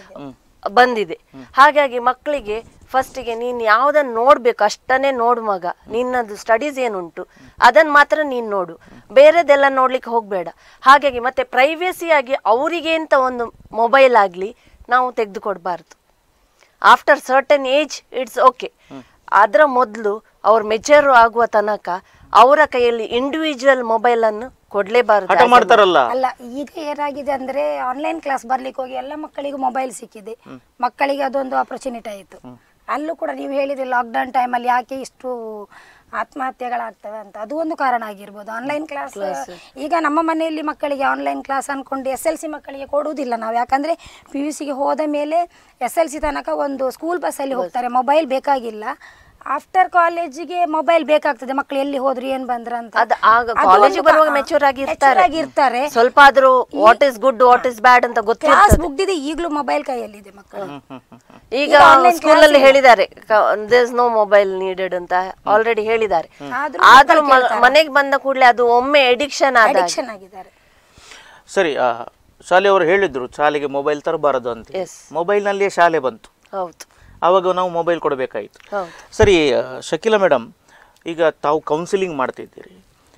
ಬಂದಿದೆ ಹಾಗಾಗಿ ಮಕ್ಕಳಿಗೆ ಫಸ್ಟಿಗೆ ನೀನು ಯಾವ್ದನ್ನ ನೋಡ್ಬೇಕು ಅಷ್ಟನ್ನೇ ನೋಡು ಮಗ ನಿನ್ನದು ಸ್ಟಡೀಸ್ ಏನುಂಟು ಅದನ್ನ ಮಾತ್ರ ನೀನು ನೋಡು ಬೇರೆದೆಲ್ಲ ನೋಡ್ಲಿಕ್ಕೆ ಹೋಗಬೇಡ ಹಾಗಾಗಿ ಮತ್ತೆ ಪ್ರೈವೇಸಿ ಆಗಿ ಅವರಿಗೆ ಅಂತ ಒಂದು ಮೊಬೈಲ್ ಆಗಲಿ ನಾವು ತೆಗೆದುಕೊಡ್ಬಾರ್ದು after certain age it's okay ಅದರ ಮೊದಲು ಅವ್ರು ಮೆಚೂರ್ ಆಗುವ ತನಕ ಅವರ ಕೈಯಲ್ಲಿ ಇಂಡಿವಿಜುವಲ್ ಮೊಬೈಲ್ ಅನ್ನು ಕೊಡ್ಲೇಬಾರದು ಹಠ ಮಾಡ್ತಾರಲ್ಲ ಅಲ್ಲ ಈಗ ಏನಾಗಿದೆ ಅಂದ್ರೆ ಆನ್ಲೈನ್ ಕ್ಲಾಸ್ ಬರ್ಲಿಕ್ಕೆ ಹೋಗಿ ಎಲ್ಲ ಮಕ್ಕಳಿಗೂ ಮೊಬೈಲ್ ಸಿಕ್ಕಿದೆ ಮಕ್ಕಳಿಗೆ ಅದೊಂದು ಆಪರ್ಚುನಿಟಿ ಆಯಿತು ಅಲ್ಲೂ ಕೂಡ ನೀವು ಹೇಳಿದ್ರೆ ಲಾಕ್ಡೌನ್ ಟೈಮಲ್ಲಿ ಯಾಕೆ ಇಷ್ಟು ಆತ್ಮಹತ್ಯೆಗಳಾಗ್ತವೆ ಅಂತ ಅದು ಒಂದು ಕಾರಣ ಆಗಿರ್ಬೋದು ಆನ್ಲೈನ್ ಕ್ಲಾಸ್ ಈಗ ನಮ್ಮ ಮನೆಯಲ್ಲಿ ಮಕ್ಕಳಿಗೆ ಆನ್ಲೈನ್ ಕ್ಲಾಸ್ ಅನ್ಕೊಂಡು ಎಸ್ ಎಲ್ ಸಿ ಮಕ್ಕಳಿಗೆ ಕೊಡುವುದಿಲ್ಲ ನಾವು ಯಾಕಂದ್ರೆ ಪಿ ಯು ಸಿಗೆ ಹೋದ ಮೇಲೆ ಎಸ್ ಎಲ್ ಸಿ ತನಕ ಒಂದು ಸ್ಕೂಲ್ ಬಸ್ಸಲ್ಲಿ ಹೋಗ್ತಾರೆ ಮೊಬೈಲ್ ಬೇಕಾಗಿಲ್ಲ ಆಫ್ಟರ್ ಕಾಲೇಜಿಗೆ ಮೊಬೈಲ್ ಬೇಕಾಗ್ತದೆ ಮಕ್ಕಳು ಎಲ್ಲಿ ಹೋದ್ರು ಏನ್ ಬಂದ್ರ ಅಂತ ಅದ್ ಆಗ ಅದು ಕಾಲೇಜ್ ಒಂದು ಬರುವಾಗ ಕಾ- ಮೆಚೂರ್ ಆಗಿ mature ಇರ್ತಾರೆ ಆಗಿರ್ತಾರೆ ಸ್ವಲ್ಪ ಆದ್ರೂ what is good what is bad ಅಂತ ಕ್ಲಾಸ್ ಗೊತ್ತಿರ್ತದೆ ಮುಗ್ದಿದೆ ಈಗಲೂ ಮೊಬೈಲ್ ಕೈಯಲ್ಲಿದೆ ಮಕ್ಕಳು ಈಗ ಈಗ online ಸ್ಕೂಲ್ class ಅಲ್ಲಿ ಇಲ್ಲ. ಹೇಳಿದ್ದಾರೆ ದೇಸ್ ನೋ ಮೊಬೈಲ್ ನೀಡೆಡ್ ಅಂತ ಆಲ್ರೆಡಿ ಹೇಳಿದ್ದಾರೆ ಆದ್ರೂ ಆದ್ರೂ ಮಕ್ಕಳು ಕೇಳ್ತಾರೆ. ಮನೆಗೆ ಬಂದ ಕೂಡಲೇ ಅದು ಒಮ್ಮೆ ಎಡಿಕ್ಷನ್ ಆದ ಅಡಿಕ್ಷನ್ ಆಗಿದ್ದಾರೆ ಸರಿ ಆ, ಶಾಲೆಯವರು ಹೇಳಿದ್ರು ಶಾಲೆಗೆ ಮೊಬೈಲ್ ತರಬಾರದು ಅಂತ Yes. ಮೊಬೈಲ್ನಲ್ಲಿಯೇ ಶಾಲೆ ಬಂತು ಹೌದು ಆವಾಗ ನಾವು ಮೊಬೈಲ್ ಕೊಡಬೇಕಾಯಿತು ಹೌದು ಸರಿ ಆ, ಶಕೀಲಾ ಮೇಡಮ್ ಈಗ ತಾವು ಕೌನ್ಸಿಲಿಂಗ್ ಮಾಡ್ತಿದ್ದೀರಿ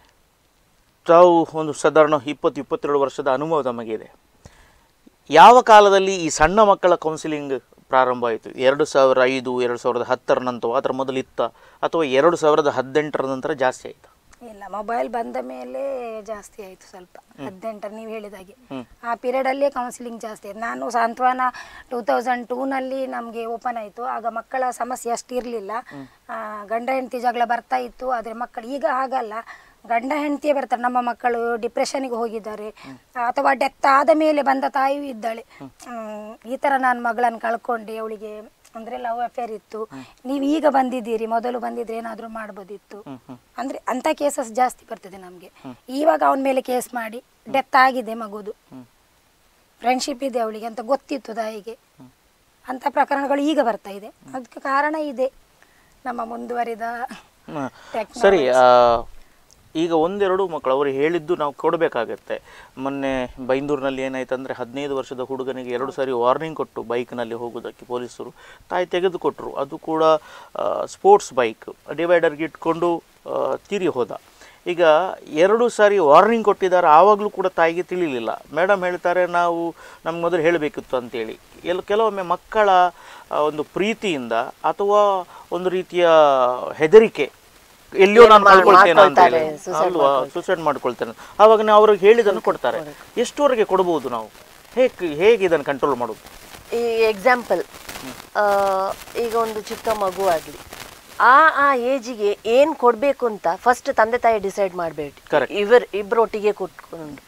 ತಾವು ಒಂದು ಸಾಧಾರಣ ಇಪ್ಪತ್ತು ಇಪ್ಪತ್ತೆರಡು ವರ್ಷದ ಅನುಭವ ತಮಗಿದೆ ಯಾವ ಕಾಲದಲ್ಲಿ ಈ ಸಣ್ಣ ಮಕ್ಕಳ ಕೌನ್ಸಿಲಿಂಗ್ ಪ್ರಾರಂಭ ಆಯಿತು ಎರಡು ಸಾವಿರ ಐದು ಎರಡು ಸಾವಿರದ ಹತ್ತರ ನಂತರ ಅದರ ಮೊದಲು ಇತ್ತ ಅಥವಾ ಎರಡು ಸಾವಿರದ ಹದಿನೆಂಟರ ನಂತರ ಜಾಸ್ತಿ ಆಯಿತು ಇಲ್ಲ ಮೊಬೈಲ್ ಬಂದ ಮೇಲೆ ಜಾಸ್ತಿ ಆಯಿತು ಸ್ವಲ್ಪ ಹದಿನೆಂಟರ ನೀವು ಹೇಳಿದಾಗೆ ಆ ಪೀರಿಯಡಲ್ಲೇ ಕೌನ್ಸಿಲಿಂಗ್ ಜಾಸ್ತಿ ಆಯ್ತು ನಾನು ಸಾಂತ್ವನ ಟೂ ತೌಸಂಡ್ ಟೂನಲ್ಲಿ ನಮಗೆ ಓಪನ್ ಆಯಿತು ಆಗ ಮಕ್ಕಳ ಸಮಸ್ಯೆ ಅಷ್ಟು ಇರಲಿಲ್ಲ ಗಂಡ ಹೆಂಡತಿ ಜಗಳ ಬರ್ತಾ ಇತ್ತು ಆದರೆ ಮಕ್ಕಳು ಈಗ ಹಾಗಲ್ಲ ಗಂಡ ಹೆಂಡತಿಯೇ ಬರ್ತಾರೆ ನಮ್ಮ ಮಕ್ಕಳು ಡಿಪ್ರೆಷನ್ಗೆ ಹೋಗಿದ್ದಾರೆ ಅಥವಾ ಡೆತ್ ಆದ ಮೇಲೆ ಬಂದ ತಾಯಿಯೂ ಇದ್ದಾಳೆ ಹ್ಮ್, ಈ ಥರ ನಾನು ಮಗಳನ್ನು ಕಳ್ಕೊಂಡೆ ಅವಳಿಗೆ ಅಂದರೆ ಲವ್ ಅಫೇರ್ ಇತ್ತು ನೀವು ಈಗ ಬಂದಿದ್ದೀರಿ ಮೊದಲು ಬಂದಿದ್ರೆ ಏನಾದರೂ ಮಾಡ್ಬೋದಿತ್ತು ಅಂದ್ರೆ ಅಂತ ಕೇಸಸ್ ಜಾಸ್ತಿ ಬರ್ತದೆ ನಮಗೆ ಇವಾಗ ಅವನ ಮೇಲೆ ಕೇಸ್ ಮಾಡಿ ಡೆತ್ ಆಗಿದೆ ಮಗುದು ಫ್ರೆಂಡ್ಶಿಪ್ ಇದೆ ಅವಳಿಗೆ ಅಂತ ಗೊತ್ತಿತ್ತು ತಾಯಿಗೆ ಅಂತ ಪ್ರಕರಣಗಳು ಈಗ ಬರ್ತಾ ಇದೆ ಅದಕ್ಕೆ ಕಾರಣ ಇದೆ ನಮ್ಮ ಮುಂದುವರಿದ ಹ. Technology. ಸರಿ ಆ, ಈಗ ಒಂದೆರಡು ಮಕ್ಕಳು ಅವರು ಹೇಳಿದ್ದು ನಾವು ಕೊಡಬೇಕಾಗತ್ತೆ ಮೊನ್ನೆ ಬೈಂದೂರಿನಲ್ಲಿ ಏನಾಯ್ತು ಅಂದರೆ ಹದಿನೈದು ವರ್ಷದ ಹುಡುಗನಿಗೆ ಎರಡು ಸಾರಿ ವಾರ್ನಿಂಗ್ ಕೊಟ್ಟು ಬೈಕ್ನಲ್ಲಿ ಹೋಗೋದಕ್ಕೆ ಪೊಲೀಸರು ತಾಯಿ ತೆಗೆದುಕೊಟ್ರು ಅದು ಕೂಡ ಸ್ಪೋರ್ಟ್ಸ್ ಬೈಕ್ ಡಿವೈಡರ್ಗೆ ಇಟ್ಕೊಂಡು ಆ, ತೀರಿ ಹೋದ ಈಗ ಎರಡು ಸಾರಿ ವಾರ್ನಿಂಗ್ ಕೊಟ್ಟಿದ್ದಾರೆ ಆವಾಗಲೂ ಕೂಡ ತಾಯಿಗೆ ತಿಳಿಲಿಲ್ಲ ಮೇಡಮ್ ಹೇಳ್ತಾರೆ ನಾವು ನಮ್ಗೆ ಮೊದಲು ಹೇಳಬೇಕಿತ್ತು ಅಂತೇಳಿ ಎಲ್ಲ ಕೆಲವೊಮ್ಮೆ ಮಕ್ಕಳ ಆ, ಒಂದು ಪ್ರೀತಿಯಿಂದ ಅಥವಾ ಒಂದು ರೀತಿಯ ಹೆದರಿಕೆ ಎಲ್ಲಿಯೋ ನಾನು ಮಾಡ್- ಕಳ್ಕೊಳ್ತೇನೆ ಅಂತ ಹೇಳಿ ಮಾಡ್ಕೊಳ್ತಾರೆ, suicide ಅಲ್ವಾ ಸೂಸೈಡ್ ಮಾಡ್ಕೊಳ್ತೇನೆ ಆವಾಗ ನಾವು ಅವ್ರಿಗೆ ಹೇಳಿದನ್ನು ಕೊಡ್ತಾರೆ ಎಷ್ಟುವರೆಗೆ ಕೊಡಬಹುದು ನಾವು ಹೇಗೆ ಹೇಗೆ ಇದನ್ನು ಕಂಟ್ರೋಲ್ ಮಾಡೋದು ಈ ಎಕ್ಸಾಂಪಲ್ ಈಗ ಒಂದು ಚಿಕ್ಕ ಮಗು ಆಗಲಿ ಆ ಆ ಏಜಿಗೆ ಏನ್ ಕೊಡ್ಬೇಕು ಅಂತ ಫಸ್ಟ್ ತಂದೆ ತಾಯಿ ಡಿಸೈಡ್ ಮಾಡಬೇಡಿ Correct. ಇವರು ಇಬ್ಬರೊಟ್ಟಿಗೆ ಕೂತ್ಕೊಂಡು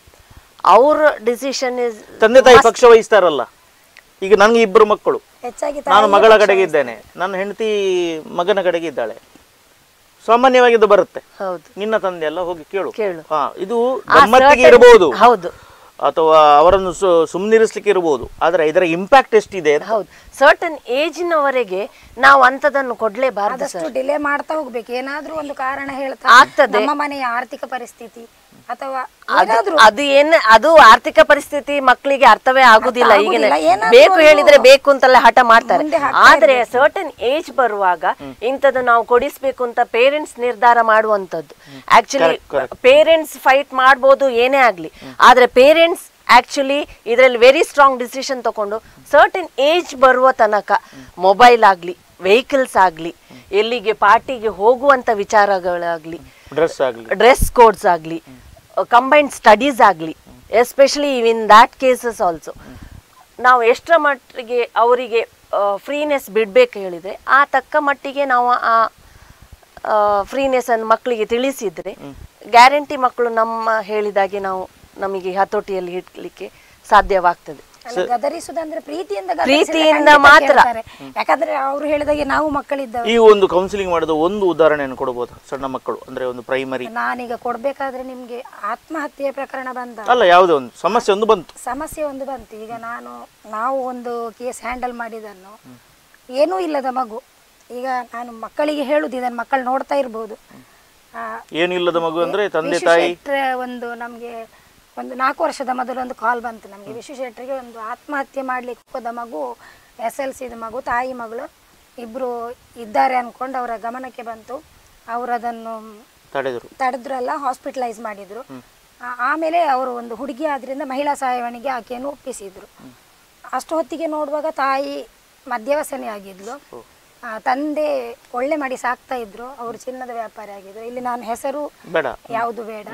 ಅವ್ರ ಡಿಸಿಷನ್ ಇಸ್ ತಂದೆ ತಾಯಿ ಪಕ್ಷ ವಹಿಸ್ತಾರಲ್ಲ ಈಗ ನನಗೆ ಇಬ್ಬರು ಮಕ್ಕಳು ಹೆಚ್ಚಾಗಿ ನಾನು ತಾಯಿಯೇ ಮಗಳ ಪಕ್ಷ ಕಡೆಗೆ ಇದ್ದೇನೆ ನನ್ನ ಹೆಂಡತಿ ಮಗನ ಕಡೆಗೆ ಇದ್ದಾಳೆ ಸಾಮಾನ್ಯವಾಗಿ ಇದು ಬರುತ್ತೆ ಹೌದು ನಿನ್ನ ತಂದೆ ಎಲ್ಲ ಹೋಗಿ ಕೇಳು ಕೇಳು. ಹಾ ಇದು ಆ ಗಮ್ಮತ್ತಿಗೆ certain- ಇರಬಹುದು ಹೌದು ಅಥವಾ ಅವರನ್ನು ಸು- ಸುಮ್ನಿರಿಸ್ಲಿಕ್ಕೆ ಇರಬಹುದು ಆದ್ರೆ ಇದರ ಇಂಪ್ಯಾಕ್ಟ್ ಎಷ್ಟಿದೆ ಅಂತ ಹೌದು ಸರ್ಟನ್ ಏಜಿನವರೆಗೆ ನಾವು ಅಂಥದನ್ನು ಕೊಡ್ಲೇಬಾರ್ದು ಆದಷ್ಟು ಡಿಲೇ ಮಾಡ್ತಾ ಹೋಗ್ಬೇಕು ಏನಾದ್ರೂ ಒಂದು ಕಾರಣ ಹೇಳ್ತಾ ಆಗ್ತದೆ. ನಮ್ಮ ಮನೆಯ ಆರ್ಥಿಕ ಪರಿಸ್ಥಿತಿ ಅಥವಾ ಅದು ಏನಾದ್ರೂ ಅದು ಏನ್ ಅದು ಆರ್ಥಿಕ ಪರಿಸ್ಥಿತಿ ಮಕ್ಕಳಿಗೆ ಅರ್ಥವೇ ಆಗುದಿಲ್ಲ ಅರ್ಥ ಈಗಿನ ಆಗುದಿಲ್ಲ. ಏನಾದ್ರೂ ಬೇಕು ಒಂದು ಹೇಳಿದ್ರೆ ಬೇಕು ಅಂತೆಲ್ಲ ಹಠ ಮಾಡ್ತಾರೆ ಮುಂದೆ ಹಾಕ್ತಾ ಆದ್ರೆ ಸರ್ಟನ್ ಏಜ್ ಬರುವಾಗ ಇಂಥದ್ದು ನಾವು ಕೊಡಿಸ್ಬೇಕು ಅಂತ ಪೇರೆಂಟ್ಸ್ ನಿರ್ಧಾರ ಮಾಡುವಂತದ್ದು ಆಕ್ಚುಲಿ ಪೇರೆಂಟ್ಸ್ ಫೈಟ್ ಮಾಡ್ಬೋದು ಏನೇ ಆಗ್ಲಿ ಆದ್ರೆ ಪೇರೆಂಟ್ಸ್ ಆಕ್ಚುಲಿ ಇದರಲ್ಲಿ ವೆರಿ ಸ್ಟ್ರಾಂಗ್ ಡಿಸಿಷನ್ ತಗೊಂಡು ಸರ್ಟನ್ ಏಜ್ ಬರುವ ತನಕ ಮೊಬೈಲ್ ಆಗ್ಲಿ ವೆಹಿಕಲ್ಸ್ ಆಗ್ಲಿ ಎಲ್ಲಿಗೆ ಪಾರ್ಟಿಗೆ ಹೋಗುವಂತ ವಿಚಾರಗಳಾಗ್ಲಿ ಡ್ರೆಸ್ ಆಗಲಿ ಡ್ರೆಸ್ ಕೋಡ್ಸ್ ಆಗಲಿ ಕಂಬೈನ್ಡ್ ಸ್ಟಡೀಸ್ ಆಗಲಿ especially in that cases also ನಾವು ಎಷ್ಟರ ಮಟ್ಟಿಗೆ ಅವರಿಗೆ ಫ್ರೀನೆಸ್ ಬಿಡಬೇಕು ಹೇಳಿದರೆ ಆ ತಕ್ಕ ಮಟ್ಟಿಗೆ ನಾವು ಆ ಫ್ರೀನೆಸ್ ಅನ್ನು ಮಕ್ಕಳಿಗೆ ತಿಳಿಸಿದ್ರೆ ಗ್ಯಾರಂಟಿ ಮಕ್ಕಳು ನಮ್ಮ ಹೇಳಿದಾಗೆ ನಾವು ನಮಗೆ ಹತೋಟಿಯಲ್ಲಿ ಇಡ್ಲಿಕ್ಕೆ ಸಾಧ್ಯವಾಗ್ತದೆ ಅಲ್ಲ, ಗದರಿಸುದಂದ್ರೆ ಪ್ರೀತಿಯಿಂದ ಗದರಿಸಿದ್ರೆ ಪ್ರೀತಿಯಿಂದ ಖಂಡಿತ ಮಾತ್ರ. ಕೇಳ್ತಾರೆ. ಯಾಕಂದ್ರೆ ಅವ್ರು ಹೇಳಿದಾಗೆ ನಾವು ಮಕ್ಕಳಿದ್ದವರು ಈ ಒಂದು ಕೌನ್ಸಿಲಿಂಗ್ ಮಾಡಿದ ಒಂದು ಉದಾಹರಣೆಯನ್ನು ಕೊಡಬಹುದು ಸಣ್ಣ ಮಕ್ಕಳು ಅಂದ್ರೆ ಒಂದು ಪ್ರೈಮರಿ ನಾನೀಗ ಕೊಡ್ಬೇಕಾದ್ರೆ ನಿಮ್ಗೆ ಆತ್ಮಹತ್ಯೆ ಪ್ರಕರಣ ಬಂದ ಅಲ್ಲ ಯಾವುದೇ ಒಂದು ಸಮಸ್ಯೆ ಒಂದು ಬಂತು ಸಮಸ್ಯೆ ಒಂದು ಬಂತು ಈಗ ನಾನು ನಾವು ಒಂದು ಕೇಸ್ ಹ್ಯಾಂಡಲ್ ಮಾಡಿದನ್ನು ಏನೂ ಇಲ್ಲದ ಮಗು ಈಗ ನಾನು ಮಕ್ಕಳಿಗೆ ಹೇಳುದು ಇದನ್ನು ಮಕ್ಕಳು ನೋಡ್ತಾ ಇರ್ಬೋದು ಆ, ಏನು ಇಲ್ಲದ ಮಗು ಅಂದ್ರೆ ತಂದೆ ವಿಶು ತಾಯಿ ಶೆಟ್ರ ಒಂದು ನಮಗೆ ಒಂದು ನಾಲ್ಕು ವರ್ಷದ ಮೊದಲು ಒಂದು ಕಾಲ್ ಬಂತು ನಮಗೆ ವಿಶು ಶೆಟ್ಟರಿಗೆ ಒಂದು ಆತ್ಮಹತ್ಯೆ ಮಾಡ್ಲಿಕ್ಕೆ ಹೋದ ಮಗು ಎಸ್ ಎಲ್ ಸಿದ ಮಗು ತಾಯಿ ಮಗಳು ಇಬ್ಬರು ಇದ್ದಾರೆ ಅಂದ್ಕೊಂಡು ಅವರ ಗಮನಕ್ಕೆ ಬಂತು ಅವರು ಅದನ್ನು ತಡೆದರು ತಡೆದ್ರಲ್ಲ ಹಾಸ್ಪಿಟಲೈಸ್ ಮಾಡಿದ್ರು ಆ- ಆಮೇಲೆ ಅವರು ಒಂದು ಹುಡುಗಿ ಆದ್ರಿಂದ ಮಹಿಳಾ ಸಹಾಯವಾಣಿಗೆ ಆಕೆಯನ್ನು ಒಪ್ಪಿಸಿದ್ರು ಅಷ್ಟು ಹೊತ್ತಿಗೆ ನೋಡುವಾಗ ತಾಯಿ ಮದ್ಯವ್ಯಸನೆ ಆಗಿದ್ಲು ಆ, ತಂದೆ ಒಳ್ಳೆ ಮಾಡಿ ಸಾಕ್ತಾ ಇದ್ರು ಅವರು ಚಿನ್ನದ ವ್ಯಾಪಾರಿ ಆಗಿದ್ರು ಇಲ್ಲಿ ನಾನು ಹೆಸರು ಬೇಡ ಯಾವುದು ಬೇಡ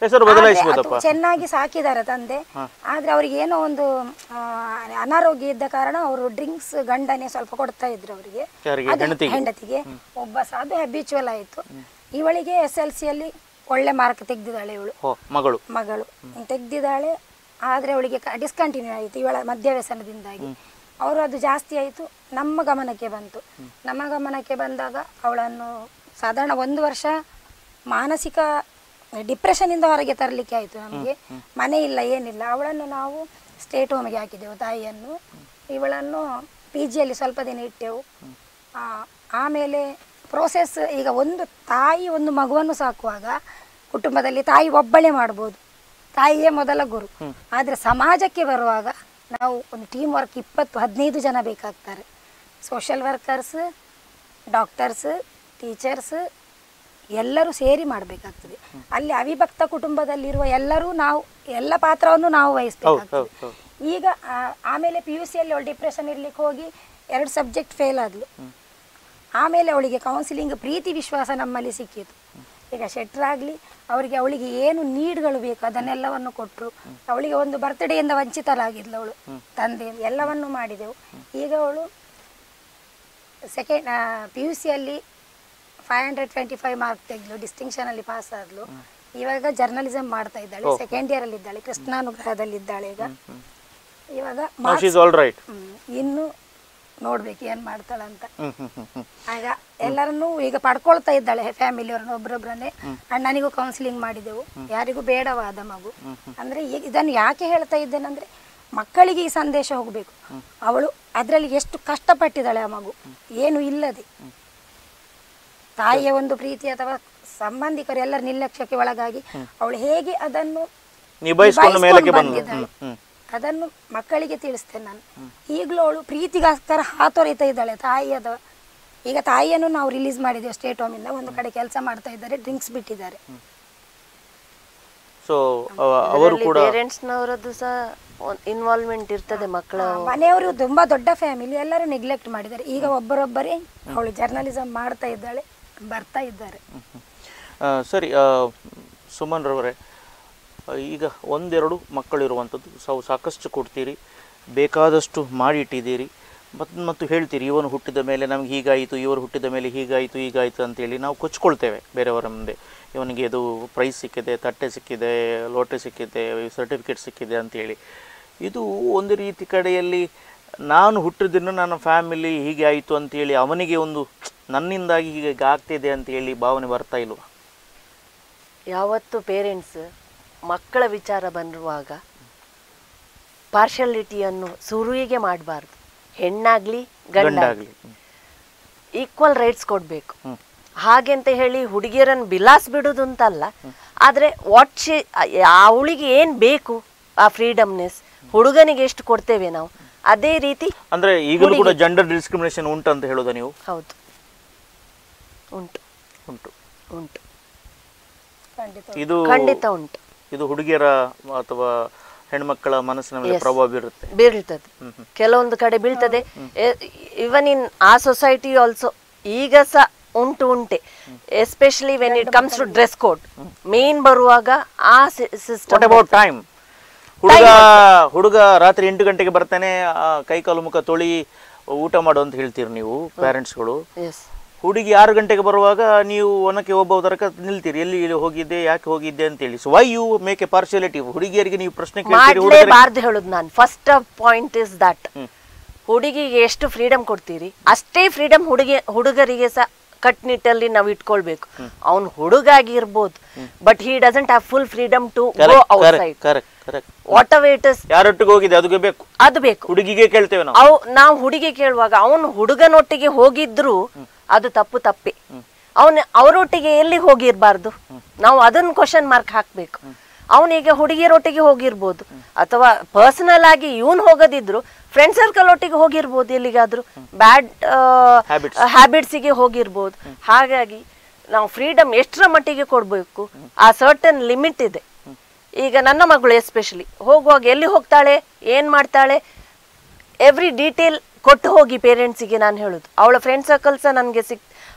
ಹೆಸರು ಆದ್ರೆ ಬದಲಾಯಿಸ್ಬೋದಪ್ಪ ಅದು ಚೆನ್ನಾಗಿ ಸಾಕಿದ್ದಾರೆ ತಂದೆ ಆದ್ರೆ ಅವ್ರಿಗೆ ಏನೋ ಒಂದು ಆ, ಅನಾರೋಗ್ಯ ಇದ್ದ ಕಾರಣ ಅವರು ಡ್ರಿಂಕ್ಸ್ ಗಂಡನೇ ಸ್ವಲ್ಪ ಕೊಡ್ತಾ ಇದ್ರು ಅವರಿಗೆ ಯಾರಿಗೆ? ಅದು ಹೆಂಡತಿಗೆ? ಹೆಂಡತಿಗೆ ಒಬ್ಬ ಸಹ ಅದು ಹ್ಯಾಬಿಚುವಲ್ ಆಯಿತು ಇವಳಿಗೆ ಎಸ್ ಎಲ್ ಸಿಯಲ್ಲಿ ಒಳ್ಳೆ ಮಾರ್ಕ್ ತೆಗೆದಿದ್ದಾಳೆ ಇವಳು ಓ ಮಗಳು ಮಗಳು ತೆಗ್ದಿದ್ದಾಳೆ ಆದರೆ ಅವಳಿಗೆ ಡಿಸ್ಕಂಟಿನ್ಯೂ ಆಯಿತು ಇವಳ ಮದ್ಯವ್ಯಸನದಿಂದಾಗಿ ಅವರು ಅದು ಜಾಸ್ತಿ ಆಯಿತು ನಮ್ಮ ಗಮನಕ್ಕೆ ಬಂತು ನಮ್ಮ ಗಮನಕ್ಕೆ ಬಂದಾಗ ಅವಳನ್ನು ಸಾಧಾರಣ ಒಂದು ವರ್ಷ ಮಾನಸಿಕ ಡಿಪ್ರೆಷನಿಂದ ಹೊರಗೆ ತರಲಿಕ್ಕೆ ಆಯಿತು ನಮಗೆ ಮನೆ ಇಲ್ಲ ಏನಿಲ್ಲ ಅವಳನ್ನು ನಾವು ಸ್ಟೇಟ್ ಹೋಮಿಗೆ ಹಾಕಿದೆವು ತಾಯಿಯನ್ನು ಇವಳನ್ನು ಪಿ ಜಿಯಲ್ಲಿ ಸ್ವಲ್ಪ ದಿನ ಇಟ್ಟೆವು ಆ, ಆಮೇಲೆ ಪ್ರೋಸೆಸ್ ಈಗ ಒಂದು ತಾಯಿ ಒಂದು ಮಗುವನ್ನು ಸಾಕುವಾಗ ಕುಟುಂಬದಲ್ಲಿ ತಾಯಿ ಒಬ್ಬಳೇ ಮಾಡ್ಬೋದು ತಾಯಿಯೇ ಮೊದಲ ಗುರು ಆದರೆ ಸಮಾಜಕ್ಕೆ ಬರುವಾಗ ನಾವು ಒಂದು ಟೀಮ್ ವರ್ಕ್ ಇಪ್ಪತ್ತು ಹದಿನೈದು ಜನ ಬೇಕಾಗ್ತಾರೆ ಸೋಷಿಯಲ್ ವರ್ಕರ್ಸ್ ಡಾಕ್ಟರ್ಸ್ ಟೀಚರ್ಸ್ ಎಲ್ಲರೂ ಸೇರಿ ಮಾಡಬೇಕಾಗ್ತದೆ ಅಲ್ಲಿ ಅವಿಭಕ್ತ ಕುಟುಂಬದಲ್ಲಿರುವ ಎಲ್ಲರೂ ನಾವು ಎಲ್ಲ ಪಾತ್ರವನ್ನು ನಾವು ವಹಿಸ್ಬೇಕಾಗ್ತದೆ ಹೌದು, ಹೌದು. ಈಗ ಆ, ಆಮೇಲೆ ಪಿ ಯು ಸಿಯಲ್ಲಿ ಅವಳು ಡಿಪ್ರೆಷನ್ ಇರ್ಲಿಕ್ಕೆ ಹೋಗಿ ಎರಡು ಸಬ್ಜೆಕ್ಟ್ ಫೇಲ್ ಆದ್ಲು ಆಮೇಲೆ ಅವಳಿಗೆ ಕೌನ್ಸಿಲಿಂಗ್ ಪ್ರೀತಿ ವಿಶ್ವಾಸ ನಮ್ಮಲ್ಲಿ ಸಿಕ್ಕಿತು ಈಗ ಶೆಟ್ರಾಗ್ಲಿ ಅವರಿಗೆ ಅವಳಿಗೆ ಏನು ನೀಡ್ಗಳು ಬೇಕು ಅದನ್ನೆಲ್ಲವನ್ನು ಕೊಟ್ಟರು ಅವಳಿಗೆ ಒಂದು ಬರ್ತ್ಡೇಯಿಂದ ವಂಚಿತರಾಗಿದ್ಲು ಅವಳು ತಂದೆಯಿಂದ ಎಲ್ಲವನ್ನು ಮಾಡಿದೆವು ಈಗ ಅವಳು ಸೆಕೆಂಡ್ ಪಿ ಯು ಸಿಯಲ್ಲಿ five hundred twenty five mark ತೆಗೆದ್ಲು ಡಿಸ್ಟಿಂಕ್ಷನಲ್ಲಿ ಪಾಸ್ ಆದ್ಲು ಇವಾಗ ಜರ್ನಲಿಸಮ್ ಮಾಡ್ತಾ ಇದ್ದಾಳೆ ಸೆಕೆಂಡ್ ಇಯರ್ ಅಲ್ಲಿ ಇದ್ದಾಳೆ ಕೃಷ್ಣಾನುಗ್ರಹದಲ್ಲಿ ಇದ್ದಾಳೆ ಈಗ ಇವಾಗ now she's all right hmm. ಇನ್ನು ನೋಡ್ಬೇಕು ಏನ್ ಮಾಡ್ತಾಳಂತ ಹ್ಮ್ ಹ್ಮ್ ಹ್ಮ್ ಹ್ಮ್ ಆಗ ಎಲ್ಲರನ್ನೂ ಈಗ ಪಡ್ಕೊಳ್ತಾ ಇದ್ದಾಳೆ ಫ್ಯಾಮಿಲಿಯವ್ರನ್ನ ಒಬ್ರೊಬ್ರನ್ನೇ ಅಣ್ಣನಿಗೂ ಕೌನ್ಸಿಲಿಂಗ್ ಮಾಡಿದೆವು ಯಾರಿಗೂ ಬೇಡವಾದ ಮಗು ಅಂದ್ರೆ ಈ- ಇದನ್ನು ಯಾಕೆ ಹೇಳ್ತಾ ಇದ್ದೇನೆಂದ್ರೆ ಮಕ್ಕಳಿಗೆ ಈ ಸಂದೇಶ ಹೋಗಬೇಕು ಅವಳು ಅದರಲ್ಲಿ ಎಷ್ಟು ಕಷ್ಟಪಟ್ಟಿದ್ದಾಳೆ ಆ ಮಗು ಏನು ಇಲ್ಲದೆ ತಾಯಿಯ ಒಂದು ಪ್ರೀತಿ ಅಥವಾ ಸಂಬಂಧಿಕರು ಎಲ್ಲರ ನಿರ್ಲಕ್ಷ್ಯಕ್ಕೆ ಒಳಗಾಗಿ ಅವಳು ಹೇಗೆ ಅದನ್ನು ನಿಭಾಯಿಸ್ಕೊಂಡು ಮೇಲಕ್ಕೆ ಬಂದ್ಲು ಬಂದಿದ್ದಾಳೆ. ಹ್ಮ್ ಹ್ಮ್ ಅದನ್ನು ಮಕ್ಕಳಿಗೆ ತಿಳಿಸ್ತೇನೆ ನಾನು ಈಗಲೂ ಅವಳು ಪ್ರೀತಿಗೋಸ್ಕರ ಹಾತೊರಿತಾ ಇದ್ದಾಳೆ ತಾಯಿಯದ ಈಗ ತಾಯಿಯನ್ನು ನಾವು ರಿಲೀಸ್ ಮಾಡಿದ್ದೇವೆ ಸ್ಟೇಟ್ ಹೋಮಿಂದ ಒಂದು ಕಡೆ ಕೆಲಸ ಮಾಡ್ತಾ ಇದ್ದಾರೆ ಡ್ರಿಂಕ್ಸ್ ಬಿಟ್ಟಿದ್ದಾರೆ ಸೊ ಅವರು ಕೂಡ ಪೇರೆಂಟ್ಸ್ನವರದ್ದು ಸಹ ಇನ್ವಾಲ್ವ್ಮೆಂಟ್ ಇರ್ತದೆ ಮಕ್ಕಳ ಮನೆಯವರು ತುಂಬಾ ದೊಡ್ಡ ಫ್ಯಾಮಿಲಿ ಎಲ್ಲರೂ ನೆಗ್ಲೆಕ್ಟ್ ಮಾಡಿದ್ದಾರೆ ಈಗ ಒಬ್ಬರೊಬ್ಬರೇ ಅವಳು ಜರ್ನಲಿಸಮ್ ಮಾಡ್ತಾ ಇದ್ದಾಳೆ ಬರ್ತಾ ಇದ್ದಾರೆ ಆ, ಸರಿ ಆ, ಸುಮನ್ ರವರೇ ಆ, ಈಗ ಒಂದೆರಡು ಮಕ್ಕಳಿರುವಂಥದ್ದು ಸಾವು ಸಾಕಷ್ಟು ಕೊಡ್ತೀರಿ ಬೇಕಾದಷ್ಟು ಮಾಡಿಟ್ಟಿದ್ದೀರಿ ಮತ್ತು ಮತ್ತು ಹೇಳ್ತೀರಿ ಇವನು ಹುಟ್ಟಿದ ಮೇಲೆ ನಮ್ಗೆ ಹೀಗಾಯಿತು ಇವರು ಹುಟ್ಟಿದ ಮೇಲೆ ಹೀಗಾಯಿತು ಹೀಗಾಯಿತು ಅಂತೇಳಿ ನಾವು ಕೊಚ್ಕೊಳ್ತೇವೆ ಬೇರೆಯವರ ಮುಂದೆ ಇವನಿಗೆ ಇದು ಪ್ರೈಸ್ ಸಿಕ್ಕಿದೆ ತಟ್ಟೆ ಸಿಕ್ಕಿದೆ ಲೋಟೆ ಸಿಕ್ಕಿದೆ ಸರ್ಟಿಫಿಕೇಟ್ ಸಿಕ್ಕಿದೆ ಅಂತೇಳಿ ಇದು ಒಂದು ರೀತಿ ಕಡೆಯಲ್ಲಿ ನಾನು ಹುಟ್ಟಿದಿನ ನನ್ನ ಫ್ಯಾಮಿಲಿ ಹೀಗೆ ಆಯಿತು ಅಂತೇಳಿ ಅವನಿಗೆ ಒಂದು ನನ್ನಿಂದಾಗಿ ಹೀಗೆ ಆಗ್ತಿದೆ ಅಂತೇಳಿ ಭಾವನೆ ಬರ್ತಾ ಇಲ್ವಾ ಯಾವತ್ತು ಪೇರೆಂಟ್ಸ್ ಮಕ್ಕಳ ವಿಚಾರ ಬಂದಿರುವಾಗ ಪಾರ್ಶಾಲಿಟಿಯನ್ನು ಸುರುವಿಗೆ ಮಾಡಬಾರ್ದು ಹೆಣ್ಣಾಗ್ಲಿ ಗಂಡಾಗ್ಲಿ ಗಂಡಾಗ್ಲಿ ಈಕ್ವಲ್ ರೈಟ್ಸ್ ಕೊಡಬೇಕು ಹ್ಮ್. ಹಾಗೆಂತ ಹೇಳಿ ಹುಡುಗಿಯರನ್ನು ಬಿಲಾಸ್ ಬಿಡುದು ಅಂತಲ್ಲ ಆದರೆ ವಾಟ್ ಶಿ ಅವಳಿಗೆ ಏನು ಬೇಕು ಆ ಫ್ರೀಡಮ್ನೆಸ್ ಹುಡುಗನಿಗೆ ಎಷ್ಟು ಕೊಡ್ತೇವೆ ನಾವು ಅದೇ ರೀತಿ ಅಂದ್ರೆ ಈಗಲೂ ಕೂಡ ಜೆಂಡರ್ ಡಿಸ್ಕ್ರಿಮಿನೇಷನ್ ಉಂಟು ಅಂತ ಹೇಳೋದಾ ನೀವು ಹೌದು ಉಂಟು ಉಂಟು ಉಂಟು ಖಂಡಿತ ಇದು ಖಂಡಿತ ಉಂಟು ಇದು ಹುಡುಗಿಯರ ಅಥವಾ ಹೆಣ್ಮಕ್ಕಳ ಮನಸ್ಸಿನ ಮೇಲೆ Yes. ಪ್ರಭಾವ ಬೀರುತ್ತೆ ಬೀಳ್ತದೆ ಕೆಲವೊಂದು ಕಡೆ ಬೀಳ್ತದೆ ಇವನ್ ಇನ್ ಆ ಸೊಸೈಟಿ ಆಲ್ಸೋ ಈಗ ಸಹ ಉಂಟು ಉಂಟೆ especially when it comes to dress code main ಬರುವಾಗ ಆ ವಾಟ್ ಸಿಸ್ಟಮ್ ಅಬೌಟ್ ಟೈಮ್ ಹುಡುಗ ಹುಡುಗ ರಾತ್ರಿ ಎಂಟು ಗಂಟೆಗೆ ಬರ್ತಾನೆ ಆ, ಕೈ ಕಾಲು ಮುಖ ತೊಳಿ ಊಟ ಮಾಡು ಅಂತ ಹೇಳ್ತೀರಿ ನೀವು ಪೇರೆಂಟ್ಸ್ಗಳು ಎಸ್ ಹುಡುಗಿ ಆರು ಗಂಟೆಗೆ ಬರುವಾಗ ನೀವು ಒನಕ್ಕೆ ಒಬ್ಬ ತನಕ ನಿಲ್ತೀರಿ ಎಲ್ಲಿ ಇಲ್ಲಿ ಹೋಗಿದ್ದೆ ಯಾಕೆ ಹೋಗಿದ್ದೆ ಅಂತೇಳಿ so why you make a partiality ಹುಡುಗಿಯರಿಗೆ ನೀವು ಪ್ರಶ್ನೆ ಕೇಳ್ತೀರಿ ಹುಡುಗರಿಗೆ ಮಾಡ್ಲೇಬಾರ್ದು ಹೇಳುದು ನಾನು ಫಸ್ಟ್ ಪಾಯಿಂಟ್ ಇಸ್ ದಟ್ ಹುಡುಗಿಗೆ ಎಷ್ಟು ಫ್ರೀಡಮ್ ಕೊಡ್ತೀರಿ ಅಷ್ಟೇ ಫ್ರೀಡಮ್ ಹುಡುಗಿ ಹುಡುಗರಿಗೆ ಸಹ ಕಟ್ನಿಟ್ಟಲ್ಲಿ ನಾವು ಇಟ್ಕೊಳ್ಬೇಕು ಅವ್ನು ಹುಡುಗ ಆಗಿರ್ಬೋದು but he doesn't have full freedom to go outside correct correct what hour it is ಯಾರೊಟ್ಟಿಗೆ ಹೋಗಿದೆ ಅದಕ್ಕೆ ಬೇಕು ಅದು ಬೇಕು ಹುಡುಗಿಗೆ ಕೇಳ್ತೇವೆ ನಾವು ಅವ್ ನಾವು ಹುಡುಗಿ ಕೇಳುವಾಗ ಅವನು ಹುಡುಗನೊಟ್ಟಿಗೆ ಹೋಗಿದ್ರು ಅದು ತಪ್ಪು ತಪ್ಪೆ ಅವನ ಅವರೊಟ್ಟಿಗೆ ಎಲ್ಲಿ ಹೋಗಿರ್ಬಾರ್ದು ನಾವು ಅದನ್ನ ಕ್ವಶನ್ ಮಾರ್ಕ್ ಹಾಕ್ಬೇಕು ಅವನೀಗ ಹುಡುಗಿಯರೊಟ್ಟಿಗೆ ಹೋಗಿರ್ಬೋದು ಅಥವಾ ಪರ್ಸನಲ್ ಆಗಿ ಇವನ್ ಹೋಗದಿದ್ರು ಫ್ರೆಂಡ್ ಸರ್ಕಲ್ ಒಟ್ಟಿಗೆ ಹೋಗಿರ್ಬೋದು ಎಲ್ಲಿಗಾದ್ರೂ ಬ್ಯಾಡ್ Habits. ಹ್ಯಾಬಿಟ್ಸಿಗೆ ಹೋಗಿರ್ಬೋದು ಹಾಗಾಗಿ ನಾವು ಫ್ರೀಡಮ್ ಎಷ್ಟರ ಮಟ್ಟಿಗೆ ಕೊಡಬೇಕು ಆ ಸರ್ಟನ್ ಲಿಮಿಟ್ ಇದೆ ಈಗ ನನ್ನ ಮಗಳು ಎಸ್ಪೆಷಲಿ ಹೋಗುವಾಗ ಎಲ್ಲಿ ಹೋಗ್ತಾಳೆ ಏನ್ ಮಾಡ್ತಾಳೆ ಎವ್ರಿ ಡೀಟೇಲ್ ಕೊಟ್ಟು ಹೋಗಿ ಪೇರೆಂಟ್ಸಿಗೆ ನಾನು ಹೇಳೋದು ಅವಳ ಫ್ರೆಂಡ್ ಸರ್ಕಲ್ ಸಹ ನನಗೆ ಸಿಕ್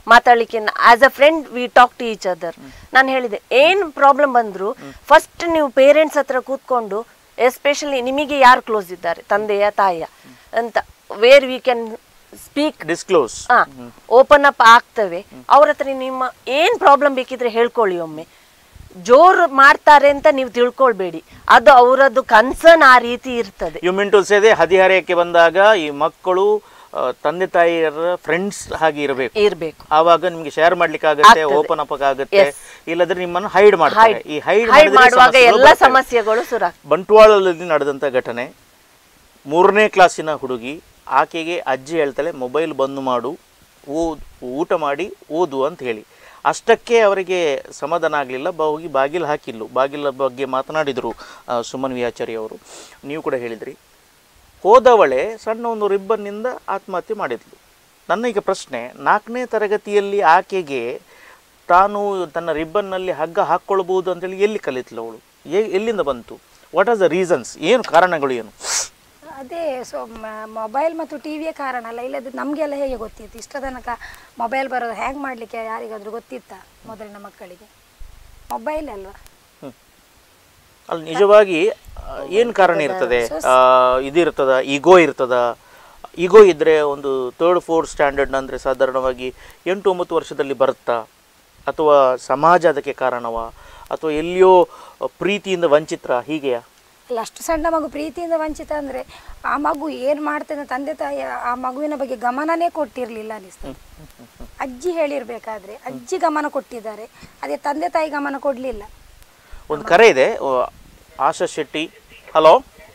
ಮಾತಾಡ್ಲಿಕ್ಕೆ as a friend we talk to each other ನಾನು ಹೇಳಿದೆ ಏನ್ ಪ್ರಾಬ್ಲಮ್ ಬಂದ್ರು ಫಸ್ಟ್ ನೀವು ಪೇರೆಂಟ್ಸ್ ಹತ್ರ ಕೂತ್ಕೊಂಡು ಎಸ್ಪೆಷಲಿ ನಿಮಗೆ ಯಾರು ಕ್ಲೋಸ್ ಇದ್ದಾರೆ ತಂದೆಯ ತಾಯಿಯ ಅಂತ where we can speak disclose open up ಆಗ್ತವೆ ಅವ್ರ ಹತ್ರ ನಿಮ್ಮ ಏನ್ ಪ್ರಾಬ್ಲಮ್ ಬೇಕಿದ್ರೆ ಹೇಳ್ಕೊಳ್ಳಿ ಒಮ್ಮೆ ಜೋರು ಮಾಡ್ತಾರೆ ಅಂತ ನೀವು ತಿಳ್ಕೊಳ್ಬೇಡಿ ಅದು ಅವರದ್ದು ಕನ್ಸರ್ನ್ ಆ ರೀತಿ ಇರ್ತದೆ ಯು ಮಿನ್ ಟು ಸೇದೆ ಹದಿಹರೆಯಕ್ಕೆ ಬಂದಾಗ ಈ ಮಕ್ಕಳು ಆ, ತಂದೆ ತಾಯಿಯರ ಫ್ರೆಂಡ್ಸ್ ಹಾಗೆ ಇರಬೇಕು ಇರ್ಬೇಕು ಆವಾಗ ನಿಮ್ಗೆ ಶೇರ್ ಮಾಡ್ಲಿಕ್ಕೆ ಆಗುತ್ತೆ ಆಗ್ತದೆ. ಓಪನ್ ಅಪ್ ಆಗುತ್ತೆ Yes. ಇಲ್ಲದ್ರೆ ನಿಮ್ಮನ್ನು ಹೈಡ್ ಮಾಡ್ತಾರೆ Hide- ಈ ಹೈಡ್ hide ಮಾಡುವಾಗ ಎಲ್ಲ ಸಮಸ್ಯೆಗಳು ಸುರ ಬಂಟ್ವಾಳದಲ್ಲಿ ನಡೆದಂಥ ಘಟನೆ ಮೂರನೇ ಕ್ಲಾಸಿನ ಹುಡುಗಿ ಆಕೆಗೆ ಅಜ್ಜಿ ಹೇಳ್ತಾಳೆ ಮೊಬೈಲ್ ಬಂದ್ ಮಾಡು ಓದ್ ಊಟ ಮಾಡಿ ಓದು ಅಂತ ಹೇಳಿ ಅಷ್ಟಕ್ಕೆ ಅವರಿಗೆ ಸಮಾಧಾನ ಆಗಲಿಲ್ಲ ಹೋಗಿ ಬಾಗಿಲು ಹಾಕಿಲ್ಲು ಬಾಗಿಲ ಬಗ್ಗೆ ಮಾತನಾಡಿದರು ಆ, ಸುಮನ್ ವಿಯಾಚಾರಿ ಅವರು ನೀವು ಕೂಡ ಹೇಳಿದ್ರಿ ಹೋದವಳೆ ಸಣ್ಣ ಒಂದು ರಿಬ್ಬನ್ನಿಂದ ಆತ್ಮಹತ್ಯೆ ಮಾಡಿದ್ಲು ನನ್ನ ಈಗ ಪ್ರಶ್ನೆ ನಾಲ್ಕನೇ ತರಗತಿಯಲ್ಲಿ ಆಕೆಗೆ ತಾನು ತನ್ನ ರಿಬ್ಬನ್ನಲ್ಲಿ ಹಗ್ಗ ಹಾಕ್ಕೊಳ್ಬೋದು ಅಂತೇಳಿ ಎಲ್ಲಿ ಕಲಿತ್ಲು ಅವಳು ಎ ಎಲ್ಲಿಂದ ಬಂತು ವಾಟ್ ಆರ್ ದ ರೀಸನ್ಸ್ ಏನು ಕಾರಣಗಳು ಏನು ಅದೇ ಸೊ ಮೊಬೈಲ್ ಮತ್ತು ಟಿವಿಯೇ ಕಾರಣ ಅಲ್ಲ ಇಲ್ಲದ್ರೆ ನಮಗೆಲ್ಲ ಹೇಗೆ ಗೊತ್ತಿತ್ತು ಇಷ್ಟ ತನಕ ಮೊಬೈಲ್ ಬರೋದು ಹ್ಯಾಂಗ್ ಮಾಡಲಿಕ್ಕೆ ಯಾರಿಗಾದ್ರೂ ಗೊತ್ತಿತ್ತಾ ಮೊದಲಿನ ಮಕ್ಕಳಿಗೆ ಮೊಬೈಲ್ ಅಲ್ವಾ ಅಲ್ಲಿ ನಿಜವಾಗಿ ಏನು ಕಾರಣ ಇರ್ತದೆ ಆ, ಇದಿರ್ತದ ಈಗೋ ಇರ್ತದ ಈಗೋ ಇದ್ದರೆ ಒಂದು ತರ್ಡ್ ಫೋರ್ತ್ ಸ್ಟ್ಯಾಂಡರ್ಡ್ ಅಂದರೆ ಸಾಧಾರಣವಾಗಿ ಎಂಟು ಒಂಬತ್ತು ವರ್ಷದಲ್ಲಿ ಬರುತ್ತಾ ಅಥವಾ ಸಮಾಜ ಅದಕ್ಕೆ ಕಾರಣವಾ ಅಥವಾ ಎಲ್ಲಿಯೋ ಪ್ರೀತಿಯಿಂದ ವಂಚಿತ್ರ ಹೀಗೆಯಾ ಅಲ್ಲ ಅಷ್ಟು ಸಣ್ಣ ಮಗು ಪ್ರೀತಿಯಿಂದ ವಂಚಿತ ಅಂದರೆ ಆ ಮಗು ಏನು ಮಾಡ್ತದೆ ತಂದೆ ತಾಯಿ ಆ ಮಗುವಿನ ಬಗ್ಗೆ ಗಮನನೇ ಕೊಟ್ಟಿರಲಿಲ್ಲ ಅನಿಸ್ತದೆ ಅಜ್ಜಿ ಹೇಳಿರ್ಬೇಕಾದ್ರೆ ಅಜ್ಜಿ ಗಮನ ಕೊಟ್ಟಿದ್ದಾರೆ ಅದೇ ತಂದೆ ತಾಯಿ ಗಮನ ಕೊಡಲಿಲ್ಲ ಒಂದು ಕರೆ ಇದೆ ಓ, Asha Shetty hello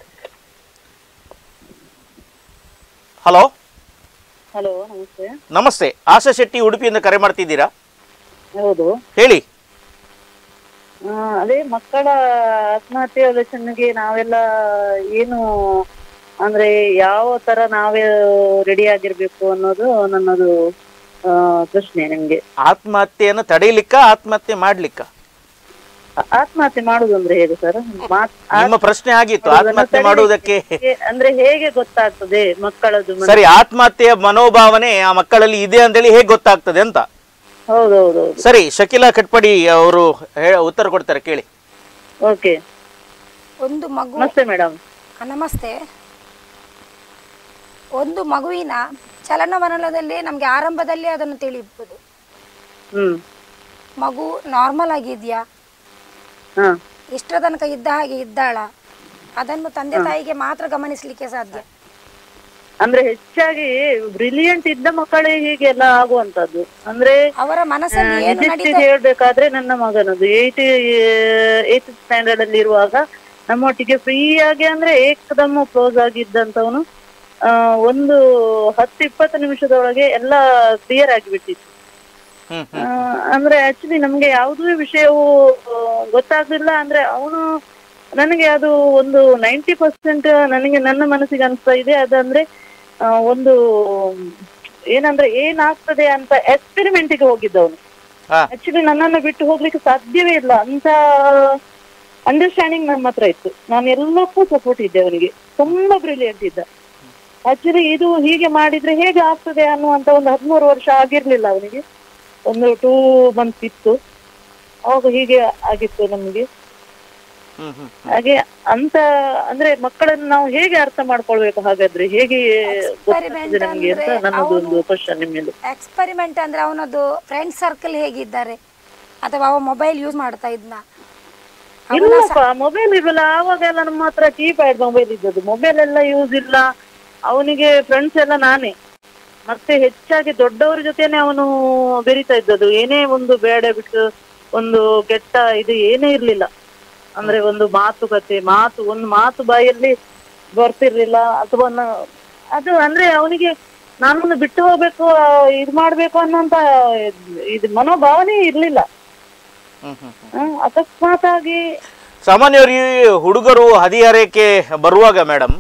hello hello ನಮಸ್ತೆ ನಮಸ್ತೆ ಆಶಾ ಶೆಟ್ಟಿ ಉಡುಪಿಯಿಂದ ಕರೆ ಮಾಡ್ತಿದ್ದೀರಾ ಹೌದು ಹೇಳಿ ಆ, ಅದೇ ಮಕ್ಕಳ ಆತ್ಮಹತ್ಯೆ ಆಲೋಚನೆಗೆ ನಾವೆಲ್ಲ ಏನು ಅಂದ್ರೆ ಯಾವ ತರ ನಾವೇ ರೆಡಿ ಆಗಿರ್ಬೇಕು ಅನ್ನೋದು ನನ್ನದು ಆ, ಪ್ರಶ್ನೆ ನಿಮ್ಗೆ ಆತ್ಮಹತ್ಯೆಯನ್ನು ತಡೆಯಲಿಕ್ಕ ಆತ್ಮಹತ್ಯೆ ಮಾಡ್ಲಿಕ್ಕ ಆ- ಆತ್ಮಹತ್ಯೆ ಮಾಡುದು ಅಂದ್ರೆ ಹೇಗೆ ಸರ್ ನಿಮ್ಮ ಪ್ರಶ್ನೆ ಆಗಿತ್ತು ಆತ್ಮಹತ್ಯೆ ಮಾಡುವುದಕ್ಕೆ ಅಂದ್ರೆ ಹೇಗೆ ಗೊತ್ತಾಗ್ತದೆ ಮಕ್ಕಳದು ಮನ- ಸರಿ ಆತ್ಮಹತ್ಯೆಯ ಮನೋಭಾವನೆ ಆ ಮಕ್ಕಳಲ್ಲಿ ಇದೆ ಅಂತೇಳಿ ಹೇಗೆ ಗೊತ್ತಾಗ್ತದೆ ಅಂತ ಹೌದೌದು ಸರಿ ಶಕಿಲಾ ಕಟ್ಪಡಿ ಅವರು ಹೇ- ಉತ್ತರ ಕೊಡ್ತಾರೆ ಕೇಳಿ ಓಕೆ ಒಂದು ಮಗು ನಮಸ್ತೆ ಮೇಡಮ್ ಆ, ನಮಸ್ತೆ ಒಂದು ಮಗುವಿನ ಚಲನವಲನದಲ್ಲಿ ನಮಗೆ ಆರಂಭದಲ್ಲಿ ಅದನ್ನು ತಿಳಿಬಹುದು ಹ್ಮ್ ಮಗು ನಾರ್ಮಲ್ ಆಗಿದೆಯಾ ಹಾ ಇಷ್ಟರ ತನಕ ಇದ್ದ ಹಾಗೆ ಇದ್ದಾಳ ಅದನ್ನು ತಂದೆ ತಾಯಿಗೆ ಮಾತ್ರ ಗಮನಿಸಲಿಕ್ಕೆ ಸಾಧ್ಯ ಅಂದ್ರೆ ಹೆಚ್ಚಾಗಿ ಬ್ರಿಲಿಯಂಟ್ ಇದ್ದ ಮಕ್ಕಳೇ ಹೀಗೆಲ್ಲ ಆಗುವಂತದ್ದು ಅಂದ್ರೆ ಅವರ ಮನಸ್ಸಲ್ಲಿ ಏನು ನಿಜಕ್ಕೆ ನಡೀತಾ ಹೇಳ್ಬೇಕಾದ್ರೆ ನನ್ನ ಮಗನದು ಏಯ್ತ್ ಏಯ್ತ್ ಸ್ಟ್ಯಾಂಡರ್ಡ್ ಅಲ್ಲಿ ಇರುವಾಗ ನಮ್ಮೊಟ್ಟಿಗೆ ಫ್ರೀ ಆಗಿ ಅಂದ್ರೆ ಏಕದಮ್ ಕ್ಲೋಸ್ ಆಗಿದ್ದಂತವನು ಆ, ಒಂದು ಹತ್ತು ಇಪ್ಪತ್ತು ನಿಮಿಷದೊಳಗೆ ಎಲ್ಲ ಕ್ಲಿಯರ್ ಆಗಿಬಿಟ್ಟಿತ್ತು ಹ್ಮ್ ಆ, ಅಂದ್ರೆ ಆಕ್ಚುಲಿ ನಮ್ಗೆ ಯಾವುದೇ ವಿಷಯವು ಆ, ಗೊತ್ತಾಗ್ಲಿಲ್ಲ ಅಂದ್ರೆ ಅವನು ನನಗೆ ಅದು ಒಂದು ನೈಂಟಿ ಪರ್ಸೆಂಟ್ ನನಗೆ ನನ್ನ ಮನಸ್ಸಿಗೆ ಅನಿಸ್ತಾ ಇದೆ ಅದಂದ್ರೆ ಆ, ಒಂದು ಏನಂದ್ರೆ ಏನಾಗ್ತದೆ ಅಂತ experiment ಗೆ ಹೋಗಿದ್ದವನು ಹಾ ಆಕ್ಚುಲಿ ನನ್ನನ್ನು ಬಿಟ್ಟು ಹೋಗ್ಲಿಕ್ಕೆ ಸಾಧ್ಯವೇ ಇಲ್ಲ ಅಂತ ಅಂಡರ್ಸ್ಟ್ಯಾಂಡಿಂಗ್ ನಮ್ಮ ಹತ್ರ ಇತ್ತು ನಾನು ಎಲ್ಲಕ್ಕೂ ಸಪೋರ್ಟ್ ಇದ್ದೆ ಅವನಿಗೆ ತುಂಬಾ ಬ್ರಿಲಿಯಂಟ್ ಇದ್ದ ಆಕ್ಚುಲಿ ಇದು ಹೀಗೆ ಮಾಡಿದ್ರೆ ಹೇಗೆ ಆಗ್ತದೆ ಅನ್ನುವಂತ ಒಂದು ಹದಿಮೂರು ವರ್ಷ ಆಗಿರ್ಲಿಲ್ಲ ಅವನಿಗೆ ಒಂದು ಟೂ ಮಂತ್ಸ್ ಇತ್ತು ಅವಾಗ ಹೀಗೆ ಆಗಿತ್ತು ನಮಗೆ ಹ್ಮ್ ಹ್ಮ್ ಹಾಗೆ ಅಂತ ಅಂದ್ರೆ ಮಕ್ಕಳನ್ನು ನಾವು ಹೇಗೆ ಅರ್ಥ ಮಾಡ್ಕೊಳ್ಬೇಕು ಹಾಗಾದ್ರೆ ಹೇಗೆ ಗೊತ್ತಾಗ್ತದೆ ನಮ್ಗೆ ಅಂತ ಅಂದ್ರೆ ನನ್ನದೊಂದು ಕ್ವಶನ್ ನಿಮ್ಮೇಲೆ ಎಕ್ಸ್ಪರಿಮೆಂಟ್ ಅಂದ್ರೆ ಅವನದು ಫ್ರೆಂಡ್ ಸರ್ಕಲ್ ಹೇಗಿದ್ದಾರೆ ಅಥವಾ ಅವ ಮೊಬೈಲ್ ಯೂಸ್ ಮಾಡ್ತಾ ಇದ್ನ ಇಲ್ಲಪ್ಪ ಮೊಬೈಲ್ ಇರಲ್ಲ ಆವಾಗೆಲ್ಲ ನಮ್ಮ ಹತ್ರ ಕೀಪ್ಯಾಡ್ ಮೊಬೈಲ್ ಇದ್ದದ್ದು ಮೊಬೈಲ್ ಎಲ್ಲ ಯೂಸ್ ಇಲ್ಲ ಅವನಿಗೆ ಫ್ರೆಂಡ್ಸ್ ಎಲ್ಲ ನಾನೇ ಮತ್ತೆ ಹೆಚ್ಚಾಗಿ ದೊಡ್ಡವರ ಜೊತೆನೆ ಅವನು ಬೆರಿತಾ ಇದ್ದದ್ದು ಏನೇ ಒಂದು ಬೇಡ ಬಿಟ್ಟು ಒಂದು ಕೆಟ್ಟ ಇದು ಏನೇ ಇರ್ಲಿಲ್ಲ ಅಂದ್ರೆ ಒಂದು ಮಾತುಕತೆ ಮಾತು ಒಂದು ಮಾತು ಬಾಯಲ್ಲಿ ಬರ್ತಿರ್ಲಿಲ್ಲ ಅಥವಾ ನ- ಅದು ಅಂದ್ರೆ ಅವನಿಗೆ ನಾನೊಂದು ಬಿಟ್ಟು ಹೋಗ್ಬೇಕು ಆ, ಇದು ಮಾಡ್ಬೇಕು ಅನ್ನೋಂತ ಇದು ಮನೋಭಾವನೆ ಇರ್ಲಿಲ್ಲ ಹ್ಮ್ ಹ್ಮ್ ಹ್ಮ್, ಅಕಸ್ಮಾತ್ ಆಗಿ ಸಾಮಾನ್ಯವಾಗಿ ಹುಡುಗರು ಹದಿಹರೆಯಕ್ಕೆ ಬರುವಾಗ ಮೇಡಮ್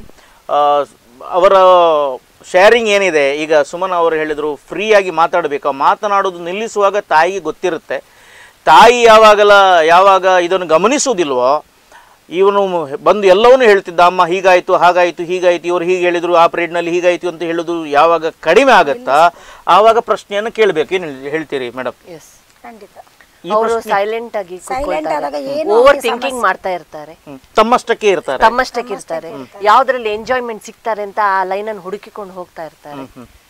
ಅವರ ಶೇರಿಂಗ್ ಏನಿದೆ ಈಗ ಸುಮನ್ ಅವರು ಹೇಳಿದರು ಫ್ರೀಯಾಗಿ ಮಾತಾಡಬೇಕು ಆ ಮಾತನಾಡೋದು ನಿಲ್ಲಿಸುವಾಗ ತಾಯಿಗೆ ಗೊತ್ತಿರುತ್ತೆ ತಾಯಿ ಯಾವಾಗಲ ಯಾವಾಗ ಇದನ್ನು ಗಮನಿಸುವುದಿಲ್ವೋ ಇವನು ಬಂದು ಎಲ್ಲವನ್ನೂ ಹೇಳ್ತಿದ್ದ ಅಮ್ಮ ಹೀಗಾಯ್ತು ಹಾಗಾಯ್ತು ಹೀಗಾಯ್ತು ಇವರು ಹೀಗೆ ಹೇಳಿದ್ರು ಆ ನಲ್ಲಿ ಹೀಗಾಯ್ತು ಅಂತ ಹೇಳುದು ಯಾವಾಗ ಕಡಿಮೆ ಆಗತ್ತಾ ಆವಾಗ ಪ್ರಶ್ನೆಯನ್ನು ಕೇಳಬೇಕು ಏನು ಹೇಳ್ತೀರಿ ಮೇಡಮ್ ಎಸ್ ಖಂಡಿತ ಅವರು ಸೈಲೆಂಟ್ ಆಗಿ Silent ಆದಾಗ ಏನು ಓವರ್ ಅವ್ರಿಗೆ ಥಿಂಕಿಂಗ್ ಮಾಡ್ತಾ ಇರ್ತಾರೆ ತಮ್ಮಷ್ಟಕ್ಕೆ ಇರ್ತಾರೆ ತಮ್ಮಷ್ಟಕ್ಕೆ ಇರ್ತಾರೆ ಯಾವ್ದ್ರಲ್ಲಿ ಎಂಜಾಯ್ಮೆಂಟ್ ಸಿಗ್ತಾರೆ ಅಂತ ಆ ಲೈನ್ ಅನ್ನು ಹುಡುಕಿಕೊಂಡು ಹೋಗ್ತಾ ಇರ್ತಾರೆ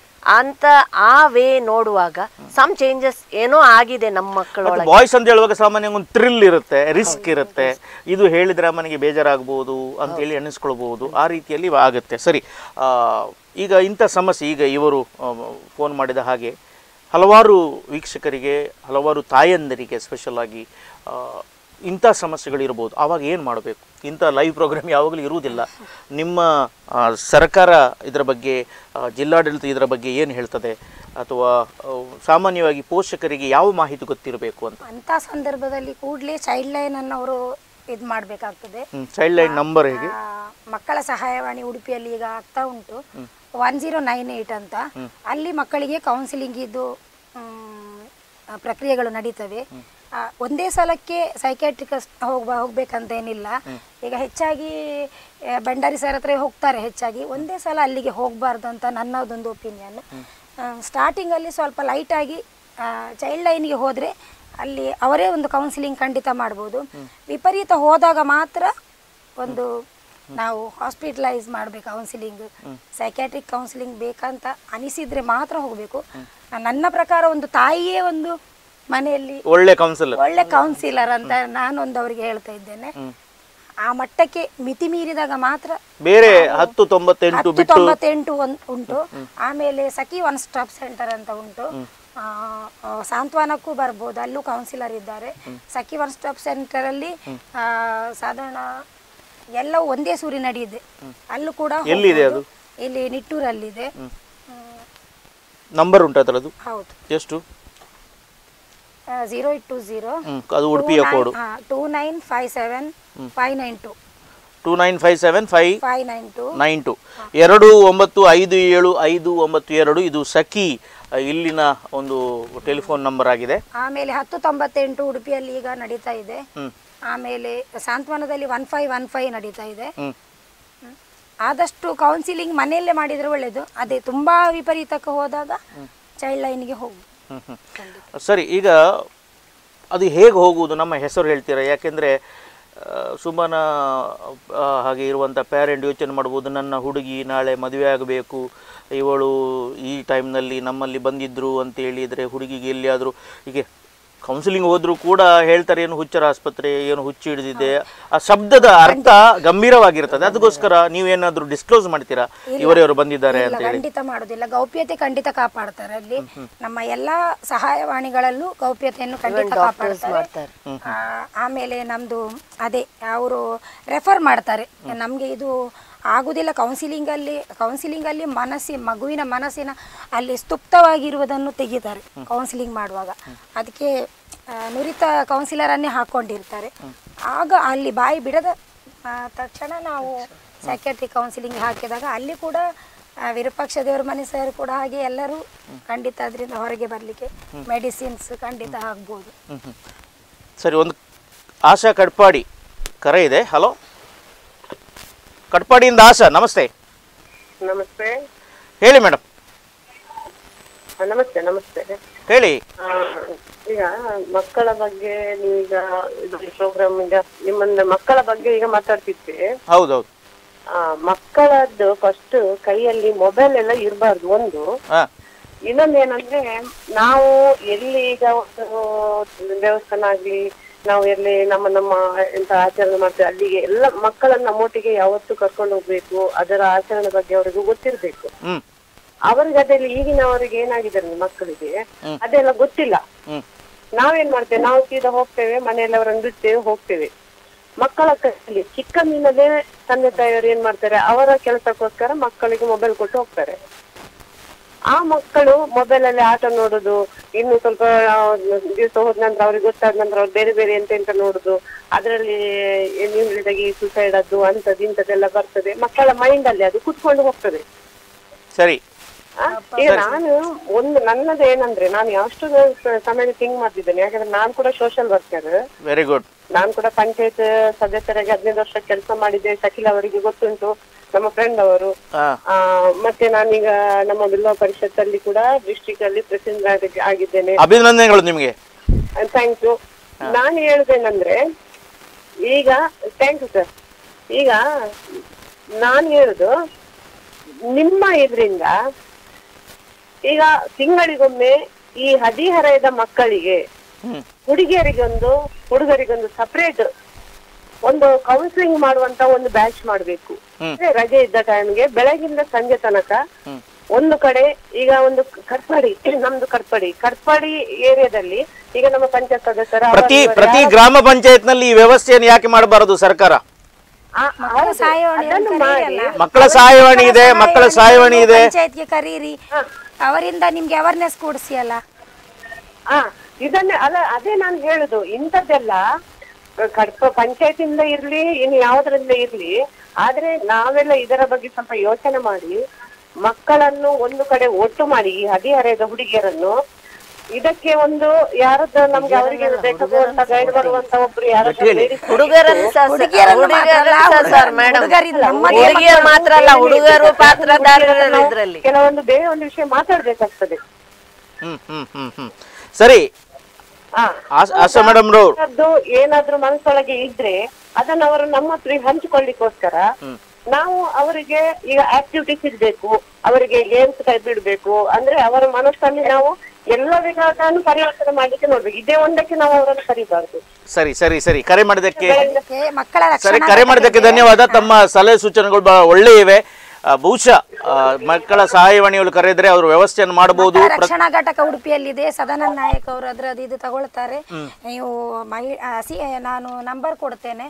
ಅಂತ ಆ ವೇ ನೋಡುವಾಗ ಸಮ್ ಚೇಂಜಸ್ ಏನೋ ಆಗಿದೆ ನಮ್ಮ ಮಕ್ಕಳೊಳಗೆ ಬಾಯ್ಸ್ ಅಂತ ಹೇಳುವಾಗ ಸಾಮಾನ್ಯ ಒಂದು ಥ್ರಿಲ್ ಇರುತ್ತೆ ರಿಸ್ಕ್ ಇರುತ್ತೆ ಇದು ಹೇಳಿದ್ರೆ ಅಮ್ಮನಿಗೆ ಬೇಜಾರಾಗ್ಬೋದು ಅಂತ ಹೇಳಿ ಎಣಿಸ್ಕೊಳ್ಬಹುದು ಆ ರೀತಿಯಲ್ಲಿ ಆಗುತ್ತೆ ಸರಿ ಆ, ಈಗ ಇಂಥ ಸಮಸ್ಯೆ ಈಗ ಇವರು ಫೋನ್ ಮಾಡಿದ ಹಾಗೆ ಹಲವಾರು ವೀಕ್ಷಕರಿಗೆ ಹಲವಾರು ತಾಯಂದರಿಗೆ ಸ್ಪೆಷಲ್ ಆಗಿ ಆ, ಇಂಥ ಸಮಸ್ಯೆಗಳಿರ್ಬೋದು ಆವಾಗ ಏನು ಮಾಡಬೇಕು ಇಂಥ ಲೈವ್ ಪ್ರೋಗ್ರಾಮ್ ಯಾವಾಗಲೂ ಇರುವುದಿಲ್ಲ ನಿಮ್ಮ ಆ, ಸರ್ಕಾರ ಇದರ ಬಗ್ಗೆ ಆ, ಜಿಲ್ಲಾಡಳಿತ ಇದರ ಬಗ್ಗೆ ಏನು ಹೇಳ್ತದೆ ಅಥವಾ ಆ, ಸಾಮಾನ್ಯವಾಗಿ ಪೋಷಕರಿಗೆ ಯಾವ ಮಾಹಿತಿ ಗೊತ್ತಿರಬೇಕು ಅಂತ ಅಂತ ಸಂದರ್ಭದಲ್ಲಿ ಕೂಡಲೇ ಚೈಲ್ಡ್ ಲೈನ್ ಅನ್ನು ಅವರು ಇದು ಮಾಡಬೇಕಾಗ್ತದೆ ಚೈಲ್ಡ್ ಲೈನ್ ನಂಬರ್ ಹೇಗೆ ಮಕ್ಕಳ ಸಹಾಯವಾಣಿ ಉಡುಪಿಯಲ್ಲಿ ಈಗ ಆಗ್ತಾ ಉಂಟು ಒನ್ ಜೀರೋ ನೈನ್ ಏಯ್ಟ್ ಅಂತ ಅಲ್ಲಿ ಮಕ್ಕಳಿಗೆ ಕೌನ್ಸಿಲಿಂಗ್ ಇದ್ದು ಮ್, ಆ, ಪ್ರಕ್ರಿಯೆಗಳು ನಡೀತವೆ ಆ, ಒಂದೇ ಸಲಕ್ಕೆ ಸೈಕ್ಯಾಟ್ರಿಕಸ್ಟ್ ಹೋಗ್ಬ ಹೋಗ್ಬೇಕಂತ ಏನಿಲ್ಲ ಈಗ ಹೆಚ್ಚಾಗಿ ಆ, ಭಂಡಾರಿ ಸರ್ ಹತ್ರ ಹೋಗ್ತಾರೆ ಹೆಚ್ಚಾಗಿ ಒಂದೇ ಸಲ ಅಲ್ಲಿಗೆ ಹೋಗಬಾರ್ದು ಅಂತ ನನ್ನದೊಂದು ಒಪಿನಿಯನ್ ಸ್ಟಾರ್ಟಿಂಗಲ್ಲಿ ಸ್ವಲ್ಪ ಲೈಟಾಗಿ ಚೈಲ್ಡ್ ಲೈನ್ಗೆ ಹೋದರೆ ಅಲ್ಲಿ ಅವರೇ ಒಂದು ಕೌನ್ಸಿಲಿಂಗ್ ಖಂಡಿತ ಮಾಡ್ಬೋದು ವಿಪರೀತ ಹೋದಾಗ ಮಾತ್ರ ಒಂದು ನಾವು ಹಾಸ್ಪಿಟಲೈಸ್ ಮಾಡಬೇಕು ಕೌನ್ಸಿಲಿಂಗ್ ಸೈಕ್ಯಾಟ್ರಿಕ್ ಕೌನ್ಸಿಲಿಂಗ್ ಬೇಕಂತ ಅನಿಸಿದ್ರೆ ಮಾತ್ರ ಹೋಗಬೇಕು ನನ್ನ ಪ್ರಕಾರ ಒಂದು ತಾಯಿಯೇ ಒಂದು ಮನೆಯಲ್ಲಿ ಒಳ್ಳೆ ಕೌನ್ಸಿಲರ್ ಒಳ್ಳೆ ಕೌನ್ಸಿಲರ್ ಅಂತ ನಾನೊಂದು ಅವರಿಗೆ ಹೇಳ್ತಾ ಇದ್ದೇನೆ ಆ ಮಟ್ಟಕ್ಕೆ ಮಿತಿ ಮೀರಿದಾಗ ಮಾತ್ರ ಬೇರೆ ಹತ್ತು ತೊಂಬತ್ತೆಂಟು ಹತ್ತು ಬಿಟ್ಟು ತೊಂಬತ್ತೆಂಟು ಒಂದ್ ಉಂಟು ಆಮೇಲೆ ಸಖಿ ಒನ್ ಸ್ಟಾಪ್ ಸೆಂಟರ್ ಅಂತ ಉಂಟು ಆ, ಆ, ಸಾಂತ್ವನಕ್ಕೂ ಬರ್ಬೋದು ಅಲ್ಲೂ ಕೌನ್ಸಿಲರ್ ಇದ್ದಾರೆ ಸಖಿ ಒನ್ ಸ್ಟಾಪ್ ಸೆಂಟರ್ ಅಲ್ಲಿ ಆ, ಸಾಧಾರಣ ಎಲ್ಲವೂ ಒಂದೇ ಸೂರಿನಡಿ ಇದೆ ಅಲ್ಲೂ ಕೂಡ ಎಲ್ಲಿದೆ ಹೋಗ್ಬೋದು. ಇಲ್ಲಿ ನಿಟ್ಟೂರಲ್ಲಿದೆ ಹ್ಮ್, ನಂಬರ್ ಉಂಟು ಅದರದ್ದು ಹೌದು ಎಷ್ಟು zero eight two zero hmm, ಅದು ಉಡುಪಿಯ code two nine five seven five nine two two nine five seven five five nine two nine two ಎರಡು ಒಂಬತ್ತು ಐದು ಏಳು ಐದು ಒಂಬತ್ತು ಎರಡು ಇದು ಸಖಿ ಆ, ಇಲ್ಲಿನ ಒಂದು ಟೆಲಿಫೋನ್ ನಂಬರ್ ಆಗಿದೆ ಆಮೇಲೆ ಹತ್ತು ತೊಂಬತ್ತೆಂಟು ಉಡುಪಿಯಲ್ಲಿ ಈಗ ನಡೀತಾ ಇದೆ ಹ್ಮ್. ಆಮೇಲೆ ಸಾಂತ್ವನದಲ್ಲಿ ಒನ್ ಫೈವ್ ಒನ್ ಫೈವ್ ನಡೀತಾ ಇದೆ ಹ್ಮ್. ಹ್ಮ್. ಆದಷ್ಟು ಕೌನ್ಸಿಲಿಂಗ್ ಮನೆಯಲ್ಲೇ ಮಾಡಿದ್ರೆ ಒಳ್ಳೇದು ಅದೇ ತುಂಬಾ ವಿಪರೀತಕ್ಕೆ ಹೋದಾಗ ಚೈಲ್ಡ್ ಲೈನ್ಗೆ ಹೋಗು ಹ್ಮ್, ಹ್ಮ್. ಸರಿ ಈಗ ಅದು ಹೇಗೆ ಹೋಗುವುದು ನಮ್ಮ ಹೆಸರು ಹೇಳ್ತೀರಾ ಯಾಕೆಂದರೆ ಸುಮ್ಮನ ಆ, ಹಾಗೆ ಇರುವಂಥ ಪ್ಯಾರೆಂಟ್ ಯೋಚನೆ ಮಾಡ್ಬೋದು ನನ್ನ ಹುಡುಗಿ ನಾಳೆ ಮದುವೆ ಆಗಬೇಕು ಇವಳು ಈ ಟೈಮ್ನಲ್ಲಿ ನಮ್ಮಲ್ಲಿ ಬಂದಿದ್ರು ಅಂತ ಹೇಳಿದರೆ ಹುಡುಗಿಗೆ ಎಲ್ಲಿಯಾದರೂ ಹೀಗೆ ಕೌನ್ಸಿಲಿಂಗ್ ಹೋದರೂ ಕೂಡ ಹೇಳ್ತಾರೆ ಏನು ಹುಚ್ಚರ ಆಸ್ಪತ್ರೆ ಏನು ಹುಚ್ಚು ಹಿಡಿದಿದೆ ಆ ಶಬ್ದದ ಅರ್ಥ ಗಂಭೀರವಾಗಿರ್ತದೆ ಅದಕ್ಕೋಸ್ಕರ ನೀವೇನಾದರೂ ಡಿಸ್ಕ್ಲೋಸ್ ಮಾಡ್ತೀರಾ ಇವರೆವರು ಬಂದಿದ್ದಾರೆ ಇಲ್ಲ ಅಂತ ಹೇಳಿ ಖಂಡಿತ ಮಾಡೋದಿಲ್ಲ ಗೌಪ್ಯತೆ ಖಂಡಿತ ಕಾಪಾಡ್ತಾರೆ ಅಲ್ಲಿ ನಮ್ಮ ಎಲ್ಲಾ ಸಹಾಯವಾಣಿಗಳಲ್ಲೂ ಗೌಪ್ಯತೆಯನ್ನು ಖಂಡಿತ ಕಾಪಾಡ್ತಾರೆ ಮಾಡ್ತಾರೆ. ಆ, ಆಮೇಲೆ ನಮ್ದು ಅದೇ ಅವರು ರೆಫರ್ ಮಾಡ್ತಾರೆ ನಮ್ಗೆ ಇದು ಆಗುದಿಲ್ಲ ಕೌನ್ಸಿಲಿಂಗ್ ಅಲ್ಲಿ ಕೌನ್ಸಿಲಿಂಗ್ ಅಲ್ಲಿ ಮನಸ್ಸಿ ಮಗುವಿನ ಮನಸ್ಸಿನ ಅಲ್ಲಿ ಸ್ತುಪ್ತವಾಗಿರುವುದನ್ನು ತೆಗಿತಾರೆ ಕೌನ್ಸಿಲಿಂಗ್ ಮಾಡುವಾಗ ಅದಕ್ಕೆ ಆ, ನುರಿತ ಕೌನ್ಸಿಲರ್ ಅನ್ನೇ ಹಾಕೊಂಡಿರ್ತಾರೆ ಆಗ ಅಲ್ಲಿ ಬಾಯಿ ಬಿಡದ ಆ, ತಕ್ಷಣ ನಾವು ಸೈಕ್ಯಾಟ್ರಿಕ್ ಕೌನ್ಸಿಲಿಂಗ್ ಹಾಕಿದಾಗ ಅಲ್ಲಿ ಕೂಡ ಆ, ವಿರೂಪಾಕ್ಷ ದೇವರ ಮನೆ ಸರ್ ಕೂಡ ಹಾಗೆ ಎಲ್ಲರೂ ಖಂಡಿತ ಅದರಿಂದ ಹೊರಗೆ ಬರಲಿಕ್ಕೆ ಮೆಡಿಸಿನ್ಸ್ ಖಂಡಿತ ಆಗ್ಬೋದು ಹ್ಮ್, ಹ್ಮ್. ಸರಿ ಒಂದು ಆಶಾ ಕಡ್ಪಾಡಿ ಕರೆ ಇದೆ ಹಲೋ ಕಡ್ಪಾಡಿಯಿಂದ ಆಶಾ ನಮಸ್ತೆ ನಮಸ್ತೆ ಹೇಳಿ ಮೇಡಮ್ ಆ, ನಮಸ್ತೆ ನಮಸ್ತೆ ಹೇಳಿ ಆ, ಈಗ ಮಕ್ಕಳ ಬಗ್ಗೆ ನೀವೀಗ ಇದು ಪ್ರೋಗ್ರಾಮ್ ಈಗ ನಿಮ್ಮನ್ನ ಮಕ್ಕಳ ಬಗ್ಗೆ ಈಗ ಮಾತಾಡ್ತಿದ್ವಿ ಹೌದೌದು ಆ, ಮಕ್ಕಳದ್ದು ಫಸ್ಟ್ ಕೈಯಲ್ಲಿ ಮೊಬೈಲ್ ಎಲ್ಲ ಇರಬಾರ್ದು ಒಂದು ಹಾಂ ಇನ್ನೊಂದೇನಂದ್ರೆ ನಾವು ಎಲ್ಲಿ ಈಗ ಒಂದು ದೇವಸ್ಥಾನ ಆಗ್ಲಿ ನಾವು ಎಲ್ಲಿ ನಮ್ಮ ನಮ್ಮ ಎಂತ ಆಚರಣೆ ಮಾಡ್ತೇವೆ ಅಲ್ಲಿಗೆ ಎಲ್ಲ ಮಕ್ಕಳನ್ನ ನಮ್ಮೊಟ್ಟಿಗೆ ಯಾವತ್ತು ಕರ್ಕೊಂಡು ಹೋಗ್ಬೇಕು ಅದರ ಆಚರಣೆ ಬಗ್ಗೆ ಅವರಿಗೂ ಗೊತ್ತಿರ್ಬೇಕು ಹ್ಞೂ ಅವರಿಗೆ ಅದೆಲ್ಲ ಈಗಿನವರಿಗೆ ಏನಾಗಿದೆ ಅಂದ್ರೆ ಮಕ್ಕಳಿಗೆ ಅದೆಲ್ಲ ಗೊತ್ತಿಲ್ಲ ಹ್ಞೂ ನಾವೇನ್ ಮಾಡ್ತೇವೆ ನಾವು ಸೀದಾ ಹೋಗ್ತೇವೆ ಮನೆಯಲ್ಲಿ ಅವರನ್ನು ಬಿಡ್ತೇವೆ ಹೋಗ್ತೇವೆ ಮಕ್ಕಳ ಕೈಯಲ್ಲಿ ಚಿಕ್ಕಂದಿನಲ್ಲೇ ತಂದೆ ತಾಯಿಯವರು ಏನ್ ಮಾಡ್ತಾರೆ ಅವರ ಕೆಲಸಕ್ಕೋಸ್ಕರ ಮಕ್ಕಳಿಗೆ ಮೊಬೈಲ್ ಕೊಟ್ಟು ಹೋಗ್ತಾರೆ ಆ ಮಕ್ಕಳು ಮೊಬೈಲ್ ಅಲ್ಲಿ ಆಟ ನೋಡುದು ಇನ್ನು ಸ್ವಲ್ಪ ದಿವಸ ಹೋದ ನಂತರ ಅವ್ರಿಗೆ ಗೊತ್ತಾದ ನಂತರ ಅವ್ರು ಬೇರೆ ಬೇರೆ ಎಂತ ಎಂತ ನೋಡುದು ಅದರಲ್ಲಿ ನೀವು ಹೇಳಿದಾಗ ಈ ಸುಸೈಡ್ ಅದು ಅಂತದ್ದು ಇಂಥದ್ದೆಲ್ಲ ಬರ್ತದೆ ಮಕ್ಕಳ ಮೈಂಡ್ ಅಲ್ಲಿ ಅದು ಕುತ್ಕೊಂಡು ಹೋಗ್ತದೆ ಸರಿ ಆ, ಈಗ ನಾನು ಒಂದು ನನ್ನದು ಏನಂದ್ರೆ ನಾನು ಎಷ್ಟು ಸಮಯ ಥಿಂಕ್ ಮಾಡ್ತಿದ್ದೇನೆ ಯಾಕಂದ್ರೆ ನಾನು ಕೂಡ ಸೋಷಿಯಲ್ ವರ್ಕರ್ ವೆರಿ ಗುಡ್ ನಾನು ಕೂಡ ಪಂಚಾಯತ್ ಸದಸ್ಯರಾಗಿ ಹದಿನೈದು ವರ್ಷ ಕೆಲಸ ಮಾಡಿದ್ದೆ ಶಕಿಲ್ ಅವರಿಗೆ ಗೊತ್ತುಂಟು ನಮ್ಮ ಫ್ರೆಂಡ್ ಅವರು ಹಾ ಆ, ಮತ್ತೆ ನಾನೀಗ ನಮ್ಮ ಬಿಲ್ವ ಪರಿಷತ್ ಅಲ್ಲಿ ಕೂಡ ಡಿಸ್ಟ್ರಿಕ್ಟ್ ಅಲ್ಲಿ ಪ್ರೆಸಿಡೆಂಟ್ ಆಗಿ- ಆಗಿದ್ದೇನೆ ಅಭಿನಂದನೆಗಳು ನಿಮಗೆ ಥ್ಯಾಂಕ್ ಯು ನಾನು ಹೇಳುದೇನಂದ್ರೆ ಈಗ ಥ್ಯಾಂಕ್ ಯು ಸರ್ ಈಗ ನಾನು ಹೇಳುದು ನಿಮ್ಮ ಇದರಿಂದ ಈಗ ತಿಂಗಳಿಗೊಮ್ಮೆ ಈ ಹದಿಹರೆಯದ ಮಕ್ಕಳಿಗೆ ಹ್ಮ್ ಹುಡುಗಿಯರಿಗೊಂದು ಹುಡುಗರಿಗೊಂದು ಸಪರೇಟ್ ಒಂದು ಕೌನ್ಸಿಲಿಂಗ್ ಮಾಡುವಂತ ಒಂದು ಬ್ಯಾಚ್ ಮಾಡಬೇಕು ಹ್ಮ್. ರಜೆ ಇದ್ದ ಟೈಮ್ಗೆ ಬೆಳಗಿಂದ ಸಂಜೆ ತನಕ ಹ್ಮ್. ಒಂದು ಕಡೆ ಈಗ ಒಂದು ಕಟ್ಪಾಡಿ ನಮ್ದು ಕಟ್ಪಾಡಿ ಕಟ್ಪಾಡಿ ಏರಿಯಾದಲ್ಲಿ ಈಗ ನಮ್ಮ ಪಂಚಾಯತ್ ಸದಸ್ಯರ ಪ್ರತಿ ಪ್ರತಿ ಗ್ರಾಮ ಪಂಚಾಯತ್ನಲ್ಲಿ ಈ ವ್ಯವಸ್ಥೆಯನ್ನು ಯಾಕೆ ಮಾಡಬಾರದು ಸರ್ಕಾರ ಅದನ್ನು ಮಾಡಿ ಮಕ್ಕಳ ಸಹಾಯವಾಣಿ ಇದೆ ಮಕ್ಕಳ ಸಹಾಯವಾಣಿ ಇದೆ ಪಂಚಾಯತ್ಗೆ ಕರೀರಿ ಅವರಿಂದ ನಿಮ್ಗೆ ಅವೇರ್ನೆಸ್ ಕೊಡಿಸಿ ಅಲ್ಲ ಆ ಇದನ್ನೇ ಅಲ್ಲ ಅದೇ ನಾನು ಹೇಳುದು ಇಂಥದ್ದೆಲ್ಲ ಕಡ್ಪ ಪಂಚಾಯತಿಂದ ಇರ್ಲಿ ಇನ್ನು ಯಾವ್ದ್ರಿಂದ ಇರ್ಲಿ ಆದ್ರೆ ನಾವೆಲ್ಲ ಇದರ ಬಗ್ಗೆ ಸ್ವಲ್ಪ ಯೋಚನೆ ಮಾಡಿ ಮಕ್ಕಳನ್ನು ಒಂದು ಕಡೆ ಒಟ್ಟು ಮಾಡಿ ಈ ಹದಿಹರೆಯದ ಹುಡುಗಿಯರನ್ನು ಇದಕ್ಕೆ ಒಂದು ಯಾರದ್ದು ನಮ್ಗೆ ಅವರಿಗೆ ಬೇಕಾಗುವಂತ ಗೈಡ್ ಬರುವಂತ ಒಬ್ರು ಯಾರದ್ದು ladies ಹುಡುಗರನ್ನು ಸಹ ಹುಡುಗಿಯರನ್ನು ಮಾತ್ರ ಅಲ್ಲ, ಹುಡುಗರನ್ನು ಸಹ ಸರ್ ಮೇಡಮ್ ಹುಡುಗರಿಂದ ನಮ್ಮ ಹುಡುಗಿಯರು ಮಾತ್ರ ಅಲ್ಲ ಹುಡುಗರು ಪಾತ್ರಧಾರರು ನಾವು ಇದ್ರಲ್ಲಿ ಕೆಲವೊಂದು ಬೇರೆ ಒಂದು ವಿಷಯ ಮಾತಾಡ್ಬೇಕಾಗ್ತದೆ ಹ್ಮ್ ಹ್ಮ್ ಹ್ಮ್ ಹ್ಮ್ ಸರಿ ಹಾ ಆಸ್- ಆಶಾ ಮೇಡಮ್ ರವ್ರು ಅದು ಏನಾದ್ರೂ ಮನಸ್ಸೊಳಗೆ ಇದ್ರೆ ಅದನ್ನ ಅವರು ನಮ್ಮ ಹತ್ರ ಹಂಚಿಕೊಳ್ಳಿಕ್ಕೋಸ್ಕರ ನಾವು ಅವರಿಗೆ ಈಗ ಆಕ್ಟಿವಿಟೀಸ್ ಇರ್ಬೇಕು ಅವರಿಗೆ ಗೇಮ್ಸ್ ಕೈ ಬಿಡ್ಬೇಕು ಅಂದ್ರೆ ಅವರ ಮನಸ್ಸಲ್ಲಿ ನಾವು ಎಲ್ಲ ವಿಧಾನ ಪರಿವರ್ತನೆ ಮಾಡ್ಲಿಕ್ಕೆ ನೋಡ್ಬೇಕು ಇದೇ ಒಂದಕ್ಕೆ ನಾವು ಅವರನ್ನು ಕರಿಬಾರ್ದು ಸರಿ ಸರಿ ಸರಿ ಕರೆ ಮಾಡಿದ್ದಕ್ಕೆ ಅದಕ್ಕೆ ಮಕ್ಕಳ ಸರಿ ರಕ್ಷಣಾ ಕರೆ ಮಾಡಿದ್ದಕ್ಕೆ ಧನ್ಯವಾದ ತಮ್ಮ ಸಲಹೆ ಸೂಚನೆಗಳು ಬಹಳ ಒಳ್ಳೆ ಇವೆ ಆ, ಬಹುಶಃ ಆ, ಮಕ್ಕಳ ಸಹಾಯವಾಣಿಗಳು ಕರೆದ್ರೆ ಅವರು ವ್ಯವಸ್ಥೆಯನ್ನು ಮಾಡಬಹುದು ಮಕ್ಕಳ ರಕ್ಷಣಾ ಘಟಕ ಉಡುಪಿಯಲ್ಲಿದೆ ಸದಾನಂದ ನಾಯಕ್ ಅವರು ಅದ್ರದ್ದು ಇದು ತಗೊಳ್ತಾರೆ ನೀವು ಮಹಿ ಆ, ಸಿ ನಾನು ನಂಬರ್ ಕೊಡ್ತೇನೆ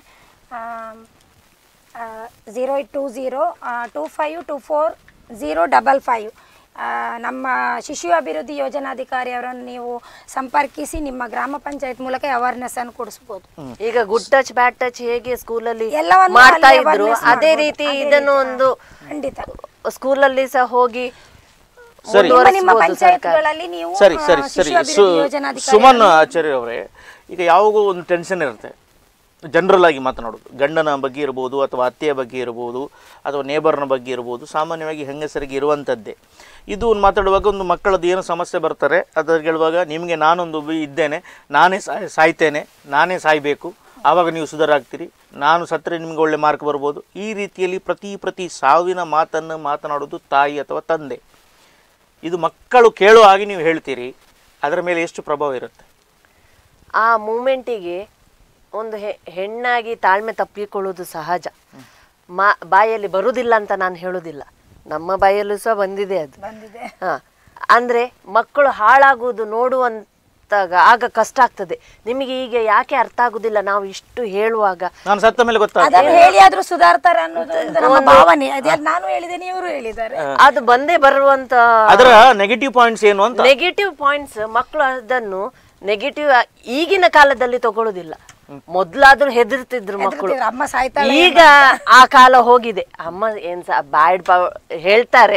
zero eight two zero two five two four zero double five ನಮ್ಮ ಶಿಶು ಅಭಿವೃದ್ಧಿ ಯೋಜನಾಧಿಕಾರಿ ಅವರನ್ನು ನೀವು ಸಂಪರ್ಕಿಸಿ ನಿಮ್ಮ ಗ್ರಾಮ ಪಂಚಾಯತ್ ಮೂಲಕ ಅವೇರ್ನೆಸ್ ಅನ್ನು ಕೊಡಿಸ್ಬೋದು ಈಗ ಗುಡ್ ಟಚ್ ಬ್ಯಾಡ್ ಟಚ್ ಹೇಗೆ ಸ್ಕೂಲಲ್ಲಿ ಎಲ್ಲವನ್ನು ಮಾಡ್ತಾ ಅಲ್ಲಿ ಇದ್ರು awareness ಅದೇ ಮಾಡ್ಬೋದು. ರೀತಿ ಅದೇ ಇದನ್ನು ರೀತಿ, ಒಂದು ಖಂಡಿತ ಸ್ಕೂಲಲ್ಲಿ ಸಹ ಹೋಗಿ ಸರಿ. ನಿಮ್ಮ ನಿಮ್ಮ ಮುಂದುವರಿಸ್ಬೋದು ಸರ್ಕಾರ ಪಂಚಾಯತ್ಗಳಲ್ಲಿ ನೀವು ಸರಿ ಆ, ಸರಿ ಶಿಶು ಸರಿ ಅಭಿವೃದ್ಧಿ ಸು- ಯೋಜನಾಧಿಕಾರಿ ಸುಮನ್ ಆಚಾರ್ಯ ಅವರೇ ಈಗ ಯಾವಾಗೂ ಒಂದು ಟೆನ್ಷನ್ ಇರುತ್ತೆ ಜನರಲ್ ಆಗಿ ಮಾತನಾಡೋದು ಗಂಡನ ಬಗ್ಗೆ ಇರ್ಬೋದು ಅಥವಾ ಅತ್ತೆಯ ಬಗ್ಗೆ ಇರ್ಬೋದು ಅಥವಾ ನೇಬರ್ನ ಬಗ್ಗೆ ಇರ್ಬೋದು ಸಾಮಾನ್ಯವಾಗಿ ಹೆಂಗಸರಿಗೆ ಇರುವಂಥದ್ದೇ ಇದು ಒಂದು ಮಾತಾಡುವಾಗ ಒಂದು ಮಕ್ಕಳದ್ದು ಏನು ಸಮಸ್ಯೆ ಬರ್ತಾರೆ ಅದ್ರ ಹೇಳುವಾಗ ನಿಮಗೆ ನಾನೊಂದು ಒಬ್ಬ ಇದ್ದೇನೆ ನಾನೇ ಸಾಯ್ ಸಾಯ್ತೇನೆ ನಾನೇ ಸಾಯಬೇಕು ಆವಾಗ ನೀವು ಸುಧಾರ ಆಗ್ತೀರಿ ನಾನು ಸತ್ತರೆ ನಿಮಗೆ ಒಳ್ಳೆ ಮಾರ್ಕ್ ಬರ್ಬೋದು ಈ ರೀತಿಯಲ್ಲಿ ಪ್ರತಿ ಪ್ರತಿ ಸಾವಿನ ಮಾತನ್ನು ಮಾತನಾಡೋದು ತಾಯಿ ಅಥವಾ ತಂದೆ ಇದು ಮಕ್ಕಳು ಕೇಳೋ ಹಾಗೆ ನೀವು ಹೇಳ್ತೀರಿ ಅದರ ಮೇಲೆ ಎಷ್ಟು ಪ್ರಭಾವ ಇರುತ್ತೆ ಆ ಮೂಮೆಂಟಿಗೆ ಒಂದು ಹೆ- ಹೆಣ್ಣಾಗಿ ತಾಳ್ಮೆ ತಪ್ಪಿಕೊಳ್ಳುವುದು ಸಹಜ ಮಾ ಬಾಯಲ್ಲಿ ಬರುವುದಿಲ್ಲ ಅಂತ ನಾನು ಹೇಳುವುದಿಲ್ಲ ನಮ್ಮ ಬಾಯಲ್ಲೂ ಸಹ ಬಂದಿದೆ ಅದು ಬಂದಿದೆ ಹಾ ಅಂದ್ರೆ ಮಕ್ಕಳು ಹಾಳಾಗುವುದು ನೋಡುವಂತಾಗ ಆಗ ಕಷ್ಟ ಆಗ್ತದೆ ನಿಮಗೆ ಈಗ ಯಾಕೆ ಅರ್ಥ ಆಗುದಿಲ್ಲ ನಾವು ಇಷ್ಟು ಹೇಳುವಾಗ ನಾನು ಸತ್ತ ಮೇಲೆ ಗೊತ್ತಾಗ್ತದೆ ಅದನ್ನು ಹೇಳಿ ಆದ್ರೂ ಸುಧಾರ್ತಾರೆ ಅನ್ನೋದು ಒಂದು ನಮ್ಮ ಭಾವನೆ ಅದೇ ನಾನು ಹೇಳಿದ್ದೇನೆ ಇವರು ಹೇಳಿದ್ದಾರೆ ಅದು ಬಂದೇ ಬರುವಂತ ಅದರ ನೆಗೆಟಿವ್ ಪಾಯಿಂಟ್ಸ್ ಏನು ಅಂತ ನೆಗೆಟಿವ್ ಪಾಯಿಂಟ್ಸ್ ಮಕ್ಕಳು ಅದನ್ನು ನೆಗೆಟಿವ್ ಈಗಿನ ಕಾಲದಲ್ಲಿ ತಗೊಳ್ಳೋದಿಲ್ಲ ಮೊದ್ಲಾದ್ರೂ ಹೆದರ್ತಿದ್ರು ಮಕ್ಕಳು ಹೆದರ್ತಿದ್ರು, ಅಮ್ಮ ಸಾಯ್ತಾಳೆ ಈಗ ಆ ಕಾಲ ಹೋಗಿದೆ ಅಮ್ಮ ಏನ್ ಬ್ಯಾಡ್ ಹೇಳ್ತಾರೆ